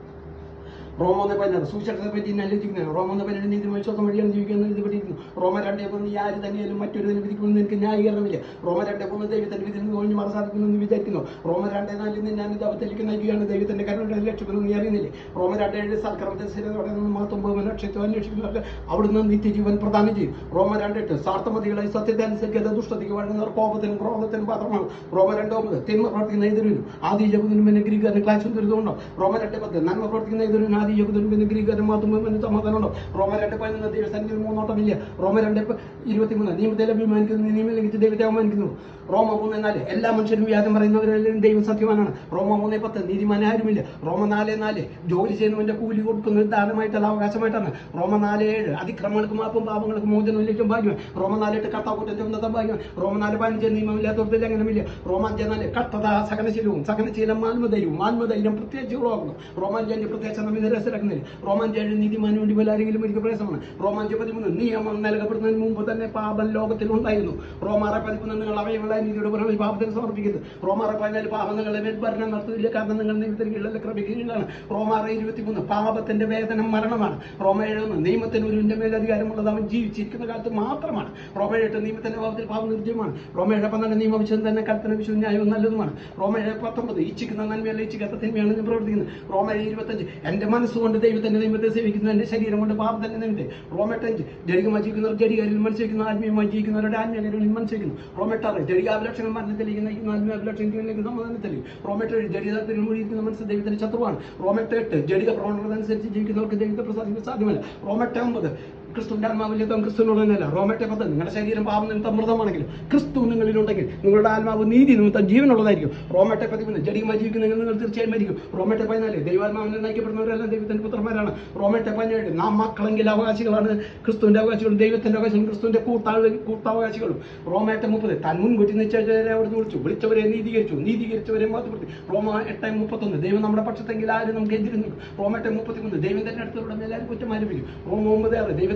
റോമോന്ന് പതിനാറ് സൂചിച്ചത്തെ പറ്റി അന്വേഷിക്കുന്നത് റോമോന്ന് പതിനെട്ട് നീതി വിശ്വാസം വഴിയാണ് ജീവിക്കുന്നത് എഴുതപ്പെട്ടിരിക്കുന്നു റോമ രണ്ടേ മൂന്ന് ഈ ആര് തന്നെയാലും മറ്റൊരു വിധിക്കുമെന്ന് എനിക്ക് ന്യായീകരണമില്ല റോമ രണ്ടേ മൂന്ന് ദൈവത്തിന്റെ വിധിയിൽ നിന്ന് ഒഴിഞ്ഞു മാറാൻ സാധിക്കുമെന്ന് വിചാരിക്കുന്നു റോമ രണ്ടേ നാലിൽ നിന്ന് ഞാൻ ദൈവത്തിലേക്ക് നയിക്കുകയാണ് ദൈവത്തിന്റെ കരുണ ലക്ഷ്യമെന്ന് നീ അറിയുന്നില്ലേ റോമ രണ്ടേ ഏഴ് സൽക്കർമ്മത്തെ സ്ഥിരതയോടെ നിന്ന് മാത്രം ലക്ഷ്യത്വം അന്വേഷിക്കുന്നവർക്ക് അവിടുന്ന് നിത്യജീവൻ പ്രദാനം ചെയ്യും റോമ രണ്ടെട്ട് സ്വാർത്ഥമതികളെ സത്യത്തെ അനുസരിക്കാതെ ദുഷ്ടതയ്ക്ക് വഴുന്നവർ കോപത്തിനും ക്രോധത്തിനും പാത്രമാണ് റോമ രണ്ട് ഒമ്പത് തിന്മ പ്രവർത്തിക്കുന്ന എതിരിനും ആദ്യ ജഗതിനും പിന്നെ ഗ്രീക്കാരന് ക്ലാശും ദുരിതമുണ്ടോ റോമ രണ്ട് പത്ത് നന്മ പ്രവർത്തിക്കുന്ന എതിരിനും ആദ്യ ജഗതിനും പിന്നെ ഗ്രീക്കാരൻ മാത്രം സമാധാനമുണ്ടോ റോമ രണ്ട് പതിനൊന്ന് ദൈവസന്നിധിയിൽ മൂന്നോട്ടമില്ല റോമ രണ്ട് പ- ഇരുപത്തിമൂന്ന് നിയമത്തിൽ അഭിമാനിക്കുന്നു നിയമം ലംഘിച്ച് ദൈവത്തെ അവമാനിക്കുന്നു റോമ മൂന്ന് നാല് എല്ലാ മനുഷ്യരും വ്യാജം പറയുന്നവരെല്ലാം ദൈവം സത്യവാനാണ് റോമ മൂന്ന് പത്ത് നീതിമാൻ ആരുമില്ല റോമ നാല് നാല് ജോലി ചെയ്യുന്നവന്റെ കൂലി കൊടുക്കുന്നത് ദാനമായിട്ടല്ല അവകാശമായിട്ടാണ് റോമ നാല് ഏഴ് അതിക്രമങ്ങൾക്ക് മാപ്പും പാപങ്ങൾക്ക് മോചനം ലക്ഷ്യം ഭാഗ്യം റോമ നാല് എട്ട് കർത്താവ് കുറ്റം ഉന്നതം ഭാഗ്യം റോമ നാല് പതിനഞ്ച് നിയമമില്ലാത്തവർക്ക് ലംഘനമില്ല റോമ അഞ്ച് നാല് കട്ടത സകനശീലവും സകനശീലം മാത്മധൈര്യവും മാത്മധൈര്യം പ്രത്യേകിച്ച് ഉളവാക്കുന്നു റോമാഞ്ച് പ്രത്യേകിച്ച് നമ്മെ നിരസരാക്കുന്നില്ല റോമാഞ്ച് ഏഴ് നീതിമാനു വേണ്ടി വല്ല ആരെങ്കിലും ഒരിക്കൽ പ്രയാസമാണ് റോമാഞ്ച് പതിമൂന്ന് നിയമം നൽകപ്പെടുന്നതിന് മുമ്പ് തന്നെ പാപം ലോകത്തിൽ ഉണ്ടായിരുന്നു റോമാറ പതിമൂന്ന് നിങ്ങൾ അവയവങ്ങളായ നീതിയുടെ പുറമെ പാപത്തിന് സമർപ്പിക്കരുത് റോമാറ പതിനാല് പാപം നിങ്ങളെ മേൽ ഭരണം നടത്തില്ല കാരണം നിങ്ങൾ നിയമത്തിന് കീഴിലല്ല ക്രമിക്കുകയാണ് റോമാറ ഇരുപത്തിമൂന്ന് പാപത്തിന്റെ വേതനം മരണമാണ് റോമ എഴുതുന്നു നിയമത്തിന് ഒരുവിന്റെ മേൽ അധികാരമുള്ളത് അവൻ ജീവിച്ചിരിക്കുന്ന കാലത്ത് മാത്രമാണ് റോമ എട്ട് നിയമത്തിന്റെ ഭാവത്തിൽ പാപം നിർജ്ജയമാണ് റോമ ഏഴ് പന്ത്രണ്ട് നിയമവിശുദ്ധം തന്നെ കൽപ്പന വിശുദ്ധ ന്യായവും നല്ലതുമാണ് റോമ ഏഴ് പത്തൊമ്പത് ഇച്ഛിക്കുന്ന നന്മയല്ല ഇച്ഛിക്കാത്ത തിന്മയാണ് ഞാൻ പ്രവർത്തിക്കുന്നത് റോമ ഏഴ് ഇരുപത്തഞ്ച് എന്റെ മനസ്സുകൊണ്ട് ദൈവത്തിന്റെ നിയമത്തെ സേവിക്കുന്നു എന്റെ ശരീരം കൊണ്ട് പാപത്തിന്റെ നിമിത്തെ റോമെട്ടഞ്ച് ജടികമായി ജീവിക്കുന്നവർ ജടികാരിൽ മത്സരിക്കുന്നു ആത്മീയമായി ജീവിക്കുന്നവരുടെ ആത്മീയകരിൽ മത്സരിക്കുന്നു റോമെട്ടാറ് ജടികാഭിലക്ഷണം മരണത്തിലേക്ക് നയിക്കുന്ന ആത്മീയാഭിലക്ഷണത്തിലേക്ക് സമാധാനത്തിലേക്ക് റോമെട്ടേഴ് ജടിതത്തിൽ മുഴിയിരിക്കുന്ന മനസ്സ് ദൈവത്തിന്റെ ശത്രുവാണ് റോമെട്ടെട്ട് ജടിക പ്രവണത അനുസരിച്ച് ജീവിക്കുന്നവർക്ക് ദൈവത്തെ പ്രസാദിക്കാൻ സാധ്യമല്ല റോമെട്ട ഒമ്പത് ക്രിസ്തുവിന്റെ ആത്മാവിൽ ക്രിസ്തുവിനുള്ളതല്ല റോമറ്റെ പത്ത് നിങ്ങളുടെ ശരീരം പാപം നിമിത്തം മൃതമാണെങ്കിൽ ക്രിസ്തു നിങ്ങളിലുണ്ടെങ്കിൽ നിങ്ങളുടെ ആത്മാവ് നീതി നിമിത്തം ജീവനുള്ളതായിരിക്കും റോമറ്റെ പതിമൂന്ന് ജടികമായി ജീവിക്കുന്നെങ്കിൽ നിങ്ങൾ തീർച്ചയായും മരിക്കും റോമറ്റെ പതിനാല് ദൈവാത്മാവിനെ നയിക്കപ്പെടുന്നവരെല്ലാം ദൈവത്തിന്റെ പുത്രന്മാരാണ് റോമറ്റെ പതിനേഴ് നാം മക്കളെങ്കിൽ അവകാശികളാണ് ക്രിസ്തുവിന്റെ അവകാശികളും ദൈവത്തിന്റെ അവകാശികളും ക്രിസ്തുവിന്റെ കൂട്ടാള കൂട്ടാവകാശികളും റോമേറ്റ മുപ്പത് താൻ മുൻകൂട്ടി നിശ്ചയിച്ചവരെ അവിടുന്ന് വിളിച്ചു വിളിച്ചവരെ നീതീകരിച്ചു നീതീകരിച്ചവരെ മാറ്റപ്പെടുത്തി റോമ എട്ട് മുപ്പത്തൊന്ന് ദൈവം നമ്മുടെ പക്ഷത്തെങ്കിൽ ആരും നമുക്ക് എതിര് നിൽക്കും റോമ എട്ട് മുപ്പത്തിമൂന്ന് ദൈവം തന്നെ അടുത്തവരുടെ എല്ലാവരും കുറ്റം ആരംഭിക്കും റോമ ഒമ്പത് ആറ് ദൈവത്തെ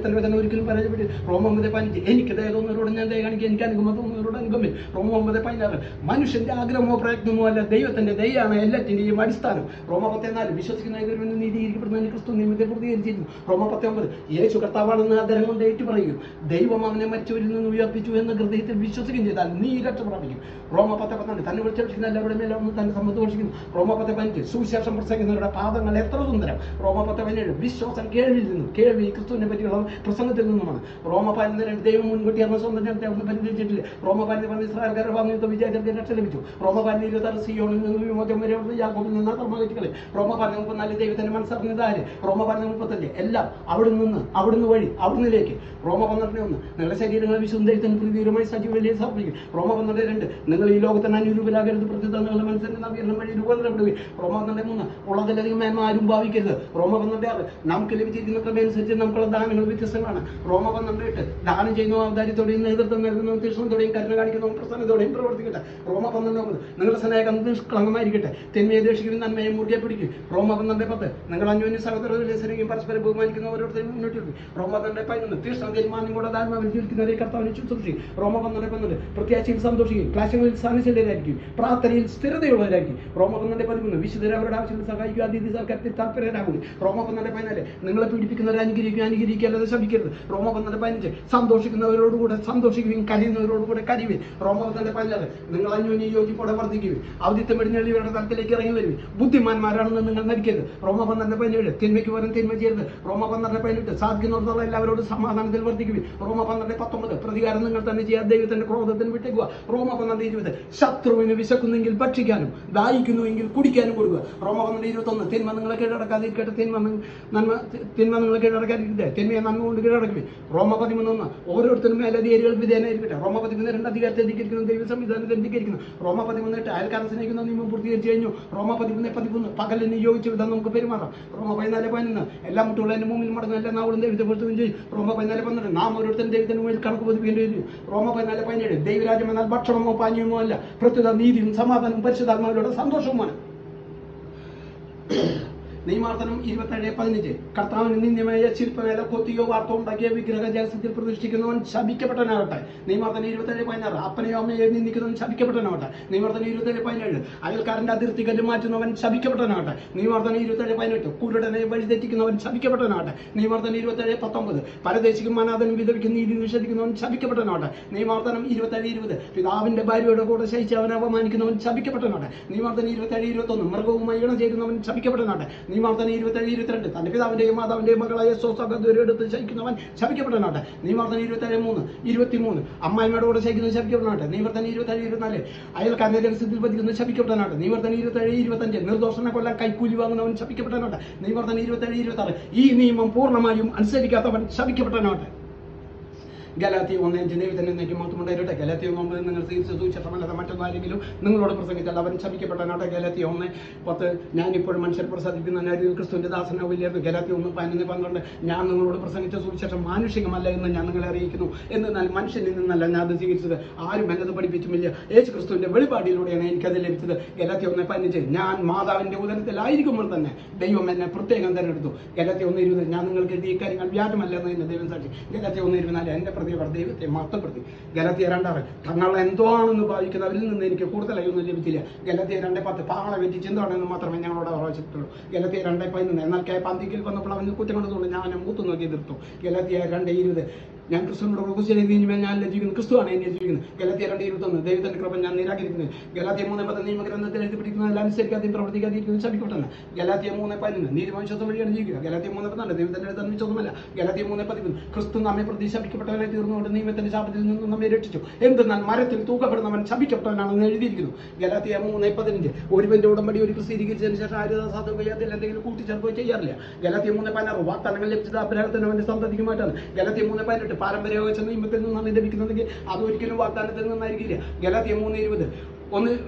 ദൈവത്തിന്റെ വചനം ഒരിക്കലും പരാജയപ്പെട്ടു റോമൊമ്പത് പതിനഞ്ച് എനിക്ക് ദയ തോന്നുന്നവരോട് ഞാൻ ദയ കാണിക്കുക എനിക്ക് അനുഗമ തോന്നുന്നവരോട് അനുഗമം റോമൊമ്പത് പതിനാറ് മനുഷ്യന്റെ ആഗ്രഹമോ പ്രയത്നമോ അല്ല ദൈവത്തിന്റെ ദയാണ് എല്ലാറ്റിന്റെയും അടിസ്ഥാനം റോമ പത്തിനാല് വിശ്വസിക്കുന്ന ഏതൊരുവനും നീതീകരിക്കപ്പെടുന്നതിന് ക്രിസ്തു നിയമത്തെ പൂർത്തീകരിച്ചിരുന്നു റോമ പത്തൊമ്പത് യേശു കർത്താവാണെന്ന് അദ്ദേഹം കൊണ്ട് ഏറ്റു പറയുകയും ദൈവം അവനെ മരിച്ചവരിൽ നിന്ന് ഉയർപ്പിച്ചു എന്ന് ഹൃദയത്തിൽ വിശ്വസിക്കുകയും ചെയ്താൽ നീ രക്ഷ പ്രാപിക്കും റോമ പത്ത് പന്ത്രണ്ട് തന്നെ വിളിച്ചെടുക്കുന്ന എല്ലാവരുടെ മേലും അവൻ തന്നെ സമ്മതി ഘോഷിക്കുന്നു റോമ പത്ത് പതിനഞ്ച് സുവിശേഷം പ്രസംഗിക്കുന്നവരുടെ പാദങ്ങൾ എത്ര സുന്ദരം റോമ പത്ത് പതിനേഴ് വിശ്വാസം കേൾവിയിൽ നിന്നും കേൾവി ക്രിസ്തുവിനെ പറ്റിയുള്ള പ്രസംഗത്തിൽ നിന്നുമാണ് റോമ പതിനൊന്ന് രണ്ട് ദൈവം മുൻകൂട്ടി അന്ന് സ്വന്തം ജനത്തെ ഒന്ന് പരിചരിച്ചിട്ടില്ല റോമ പതിനൊന്ന് പതിനഞ്ച് ഇസ്രായേൽക്കാരുടെ ഭാഗത്ത് വിജയത്തിന്റെ രക്ഷ ലഭിച്ചു റോമ പതിനൊന്ന് ഇരുപത്തി ആറ് സിയോണിൽ നിന്ന് വിമോചനം വരെ അവിടുന്ന് യാക്കോബിൽ നിന്ന് കർമ്മകറ്റുകളെ റോമ പതിനൊന്ന് മുപ്പത്തിനാല് ദൈവത്തിന്റെ മനസ്സറിഞ്ഞതാര് റോമ പതിനൊന്ന് മുപ്പത്തഞ്ച് എല്ലാം അവിടെ നിന്ന് അവിടുന്ന് വഴി അവിടുന്നിലേക്ക് റോമ പന്ത്രണ്ട് ഒന്ന് നിങ്ങളുടെ ശരീരങ്ങളെ വിശുദ്ധ ദൈവത്തിന് പ്രീതികരമായി സജീവലയെ സമർപ്പിക്കും റോമ പന്ത്രണ്ട് രണ്ട് നിങ്ങൾ ഈ ലോകത്തിന് അനുരൂപരാകരുത് പ്രത്യേകത നിങ്ങളുടെ മനസ്സിന്റെ നവീകരണം വഴി രൂപാന്തരപ്പെടുകയും റോമ പന്ത്രണ്ട് മൂന്ന് ഉള്ളതിലധികം മേന്മ ആരും ഭാവിക്കരുത് റോമ പന്ത്രണ്ട് ആറ് നമുക്ക് ലഭിച്ചിരിക്കുന്ന ക്രമയനുസരിച്ച് നമുക്കുള്ള ദാനങ്ങൾ വ്യത്യസ്തങ്ങളാണ് റോമ പന്ത്രണ്ട് എട്ട് ദാനം ചെയ്യുന്ന ഔദാര്യത്തോടെയും നേതൃത്വം നൽകുന്ന തീക്ഷണത്തോടെയും കരുണ കാണിക്കുന്ന പ്രസ്ഥാനത്തോടെയും പ്രവർത്തിക്കട്ടെ റോമ പന്ത്രണ്ട് ഒമ്പത് നിങ്ങളുടെ സ്നേഹം നിഷ്കളങ്കമായിരിക്കട്ടെ തിന്മയെ ദേഷിക്കും നന്മയെ മുറുകെ പിടിക്കും റോമ പന്ത്രണ്ട് പത്ത് നിങ്ങൾ അന്യോന്യ സഹോദരരെ സ്നേഹിക്കും പരസ്പരം ബഹുമാനിക്കുന്ന ഓരോരുത്തരും മുന്നോട്ട് വെക്കും റോമ പന്ത്രണ്ട് പതിനൊന്ന് തീഷ്ണ തീരുമാനം കൂടെ ധാരണ ജീവിക്കുന്നവരെ കർത്താവിനെ ശുശ്രൂഷിക്കും റോമ പന്ത്രണ്ട് പന്ത്രണ്ട് പ്രത്യാശയിൽ സന്തോഷിക്കും ക്ലാശങ്ങളിൽ സാന്നിധ്യരായിരിക്കും പ്രാർത്ഥനയിൽ സ്ഥിരതയുള്ളവരായിരിക്കും റോമ പന്ത്രണ്ട് പതിമൂന്ന് വിശുദ്ധരെ അവരുടെ ആവശ്യങ്ങൾ സഹായിക്കുക അതിഥി സർക്കാരത്തിൽ താല്പര്യരാകും റോമ പന്ത്രണ്ട് പതിനാല് നിങ്ങളെ പീഡിപ്പിക്കുന്നവരെ അനുഗ്രഹിക്കുക അനുഗ്രഹിക്കുക അല്ലാതെ ശമിക്കരുത് റോമ പന്ത്രണ്ട് പതിനഞ്ച് സന്തോഷിക്കുന്നവരോടുകൂടെ സന്തോഷിക്കുകയും കരയുന്നവരോടുകൂടെ കരയുകയും റോമ പന്ത്രണ്ട് പതിനാറ് നിങ്ങൾ അന്യോന്യ യോജിപ്പോടെ വർദ്ധിക്കുകയും ഔദിത്യം വെടിഞ്ഞെളിവരുടെ തലത്തിലേക്ക് ഇറങ്ങി വരും ബുദ്ധിമാന്മാരാണെന്ന് നിങ്ങൾ നടിക്കരുത് റോമ പന്ത്രണ്ട് പതിനേഴ് തിന്മയ്ക്ക് പകരം തിന്മ ചെയ്യരുത് റോമ പന്ത്രണ്ട് പതിനെട്ട് സാധിക്കുന്നിടത്തോളം എല്ലാവരോടും സമാധാനത്തിൽ വർദ്ധിക്കുകയും റോമ പന്ത്രണ്ട് പത്തൊമ്പത് പ്രതികാരം നിങ്ങൾ തന്നെ ചെയ്യാൻ ദൈവത്തിന്റെ ക്രോധത്തിന് വിട്ടേക്കുക റോമ പന്ത്രണ്ട് ഇരുപത് ശത്രുവിന് വിശക്കുന്നെങ്കിൽ ഭക്ഷിക്കാനും ദാഹിക്കുന്നുവെങ്കിൽ കുടിക്കാനും കൊടുക്കുക റോമ പന്ത്രണ്ട് ഇരുപത്തൊന്ന് തിന്മ നിങ്ങളെ കീഴടക്കാതിരിക്കട്ടെ തിന്മ നി- നന്മ തിന്മ നിങ്ങളെ കീഴടക്കാതിരിക്കട്ടെ തിന്മയെ നന്മ കൊണ്ട് കീഴടക്കുവേ റോമ പതിമൂന്ന് ഓരോരുത്തരും മേലധികാരികൾ വിധേയനായിരിക്കട്ടെ റോമ പതിമൂന്ന് രണ്ട് അധികാരത്തെ ധിക്കരിക്കുന്നു ദൈവ സംവിധാനത്തെ ധിക്കരിക്കുന്നു റോമ പതിമൂന്ന് എട്ട് അയൽക്കാരൻ സ്നേഹിക്കുന്ന നിയമം പൂർത്തീകരിച്ചു കഴിഞ്ഞു റോമ പതിമൂന്ന് പതിമൂന്ന് പകലിന് യോജിച്ച വിധം നമുക്ക് പെരുമാറാം റോമ പതിനാല് പതിനൊന്ന് എല്ലാ മുട്ടുകളും എൻ്റെ മുമ്പിൽ മടങ്ങും എല്ലാ നാളും ദൈവത്തെ പുറത്തുകയും ചെയ്യും റോമ പതിനാല് പന്ത്രണ്ട് നാം ഓരോരുത്തരും ദൈവത്തിന് മുമ്പിൽ കണക്ക് പതിപ്പിക്കേണ്ടി വരും റോമ പതിനാല് പതിനേഴ് ദൈവരാജ്യം എന്നാൽ ഭക്ഷണമോ പാനീയമോ അല്ല പ്രത്യുത നീതിയും സമാധാനവും പരിശുദ്ധാത്മാവിലൂടെ സന്തോഷവുമാണ് നിയമാർത്ഥനം ഇരുപത്തേഴ് പതിനഞ്ച് കർത്താവിന് നിന്ദ്യമായ ശില്പവേല കൊത്തിയോ വാർത്തോ ഉണ്ടാക്കിയ വിഗ്രഹ ജാസ്യത്തിൽ പ്രതിഷ്ഠിക്കുന്നവൻ ശപിക്കപ്പെട്ടവനാകട്ടെ നിയമാർത്ഥനം ഇരുപത്തേഴ് പതിനാറ് അപ്പനെയോ അമ്മയെ നിന്ദിക്കുന്നവൻ ശപിക്കപ്പെട്ടവനാകട്ടെ നിയമാർത്ഥനം ഇരുപത്തേഴ് പതിനേഴ് അയൽക്കാരന്റെ അതിർത്തി കല്ല് മാറ്റുന്നവൻ ശപിക്കപ്പെട്ടവനാകട്ടെ നിയമാർത്ഥനം ഇരുപത്തേഴ് പതിനെട്ട് കുരുടനെ വഴിതെറ്റിക്കുന്നവൻ ശപിക്കപ്പെട്ടവനാകട്ടെ നിയമാർത്ഥനം ഇരുപത്തേഴ് പത്തൊമ്പത് പരദേശിക്കും അനാഥനും വിധവിക്കും നീതി നിഷേധിക്കുന്നവൻ ശപിക്കപ്പെട്ടവനാകട്ടെ നിയമാർത്ഥനം ഇരുപത്തേഴ് ഇരുപത് പിതാവിന്റെ ഭാര്യയുടെ കൂടെ ശയിച്ച് അവനെ അപമാനിക്കുന്നവൻ ശപിക്കപ്പെട്ടവനാകട്ടെ നിയമാർത്ഥനം ഇരുപത്തേഴ് ഇരുപത്തൊന്ന് മൃഗവുമായി ഇണ ചേരുന്നവൻ ശപിക്കപ്പെട്ടവനാകട്ടെ നിയമാർത്ഥനം ഇരുപത്തേഴ് ഇരുപത്തിരണ്ട് തന്റെ പിതാവിന്റെയും മാതാവിന്റെയും മകളായ സ്വസ്ഥകത്ത് ശയിക്കുന്നവൻ ശപിക്കപ്പെട്ടവനാകട്ടെ നിയമാർത്ഥനം ഇരുപത്തേഴ് മൂന്ന് ഇരുപത്തിമൂന്ന് അമ്മായിമ്മയുടെ കൂടെ ശയിക്കുന്നത് ശപിക്കപ്പെട്ടവനാകട്ടെ നിയമാർത്ഥനം ഇരുപത്തേഴ് ഇരുപത്തിനാല് അയൽക്കാരന്റെ രഹസ്യത്തിൽ പതിക്കുന്നത് ശപിക്കപ്പെട്ടവനാകട്ടെ നിയമാർത്ഥനം ഇരുപത്തേഴ് ഇരുപത്തഞ്ച് നിർദോഷനെ കൊല്ലാൻ കൈക്കൂലി വാങ്ങുന്നവൻ ശപിക്കപ്പെട്ടവനാകട്ടെ നിയമാർത്ഥനം ഇരുപത്തേഴ് ഇരുപത്തി ആറ് ഈ നിയമം പൂർണ്ണമായും അനുസരിക്കാത്തവൻ ശപിക്കപ്പെട്ടവനാകട്ടെ ഗലാത്തിയ ഒന്ന് അഞ്ച് ദൈവത്തിന് എന്നേക്കും മാത്രമുണ്ടായിരട്ടെ ഗലാത്തിയ ഒമ്പത് നിങ്ങൾ തീർച്ച സൂക്ഷിച്ചമല്ലാതെ മറ്റൊന്നാരെങ്കിലും നിങ്ങളോട് പ്രസംഗിച്ചാൽ അവൻ ശപിക്കപ്പെട്ടനാട്ടെ ഗലാത്തിയ ഒന്ന് പത്ത് ഞാൻ ഇപ്പോഴും മനുഷ്യർ പ്രസാദിക്കുന്ന നാരിൽ ക്രിസ്തുവിന്റെ ദാസനാവില്ലായിരുന്നു ഗലാത്തിയ ഒന്ന് പതിനൊന്ന് പന്ത്രണ്ട് ഞാൻ നിങ്ങളോട് പ്രസംഗിച്ച സുവിശേഷം മാനുഷികമല്ല എന്ന് ഞാൻ നിങ്ങളെ അറിയിക്കുന്നു എന്നാൽ മനുഷ്യനിൽ നിന്നല്ല ഞാൻ അത് സ്വീകരിച്ചത് ആരും എന്നത് പഠിപ്പിച്ചുമില്ല യേശു ക്രിസ്തുവിന്റെ വെളിപാടിലൂടെയാണ് എനിക്കത് ലഭിച്ചത് ഗലാത്തിയ ഒന്ന് പതിനഞ്ച് ഞാൻ മാതാവിന്റെ ഉദരത്തിലായിരിക്കുമ്പോൾ തന്നെ ദൈവം എന്നെ പ്രത്യേകം തെരഞ്ഞെടുത്തു ഗലാത്തിയ ഒന്ന് ഇരുപത് ഞാൻ നിങ്ങൾക്ക് എഴുതിയ കാര്യങ്ങൾ വ്യാജമല്ല എന്നതിന്റെ ദൈവം സാക്ഷി ഗലാത്തിയ ഒന്ന് ഇരുപത്തിനാല് എന്റെ പ്രതിയവർ ദൈവത്തെ മഹത്വപ്പെടുത്തി ഗലത്തിയ രണ്ടാറ് തങ്ങൾ എന്തോ ആണെന്ന് ഭാവിക്കുന്നവരിൽ നിന്ന് എനിക്ക് കൂടുതലായി ഒന്നും ലഭിച്ചില്ല ഗലത്തിയ രണ്ടേ പത്ത് പാളെ വെറ്റി ചിന്തമാണെന്ന് മാത്രമേ ഞങ്ങളോട് ആവശ്യപ്പെട്ടുള്ളൂ ഗലത്തിയ രണ്ടേ പതിനൊന്ന് എന്നാൽ കെ പന്തിക്കിൽ വന്നപ്പോൾ അവന് കുറ്റം കൊണ്ടതുകൊണ്ട് ഞാൻ അവനെ മൂത്ത് നോക്കി എതിർത്തു ഗലത്തിയ രണ്ട് ഇരുപത് ഞാൻ ക്രിസ്തുവിനോട് ക്രിസ്ത്യൻ കഴിഞ്ഞാൽ ഞാൻ ജീവിക്കുന്നു ക്രിസ്തുവാണ് എന്നെ ജീവിക്കുന്നത് ഗലത്തിയ രണ്ട് ഇരുപത്തൊന്ന് ദൈവത്തിന്റെ കൃപ ഞാൻ നിരാകരിക്കുന്നത് ഗലാത്തിയ മൂന്ന് പത്ത് നിയമഗ്രന്ഥത്തിൽ എഴുതി പിടിക്കുന്നതിൽ അനുസരിക്കാതെയും പ്രവർത്തിക്കാതിരിക്കുന്നത് ശപിക്കപ്പെട്ടല്ല ഗലാത്തിയ മൂന്ന് പതിനൊന്ന് നീതിമനുഷ്യത്വം വഴിയാണ് ജീവിക്കുക ഗലാത്തിയ മൂന്ന് പതിനാല് ദൈവത്തിന്റെ അടുത്ത് അന്വേഷിച്ചൊന്നുമല്ല ഗലാത്തിയ മൂന്ന് പതിമൂന്ന് ക്രിസ്തു നമ്മെ പ്രതി ശപിക്കപ്പെട്ടവനെ തീർന്നുകൊണ്ട് നിയമത്തിന്റെ ശാപത്തിൽ നിന്നും നമ്മെ രക്ഷിച്ചു എന്തെന്നാൽ മരത്തിൽ തൂക്കപ്പെടുന്നവൻ ശപിക്കപ്പെട്ടവനാണെന്ന് എഴുതിയിരിക്കുന്നു ഗലാത്തിയ മൂന്ന് പതിനഞ്ച് ഒരുവന്റെ ഉടമ്പടി ഒരു സ്ഥിരീകരിച്ചതിന് ശേഷം ആരും സാധുകയാത്തിൽ എന്തെങ്കിലും കൂട്ടിച്ചേർക്കുകയോ ചെയ്യാറില്ല ഗലാത്തിയ മൂന്ന് പതിനാറ് വാഗ്ദാനങ്ങൾ ലഭിച്ചത് അബ്രാഹത്തിന് അവന്റെ സന്തതിക്കുമായിട്ടാണ് ഗലാത്തിയ മൂന്ന് പതിനെട്ട് പാരമ്പര്യമോച നിയമത്തിൽ നിന്നാണ് ലഭിക്കുന്നതെങ്കിൽ അത് ഒരിക്കലും വാഗ്ദാനത്തിൽ നിന്നായിരിക്കില്ല ഗലാത്തിയ മൂന്ന് ഇരുപത് ഒന്ന്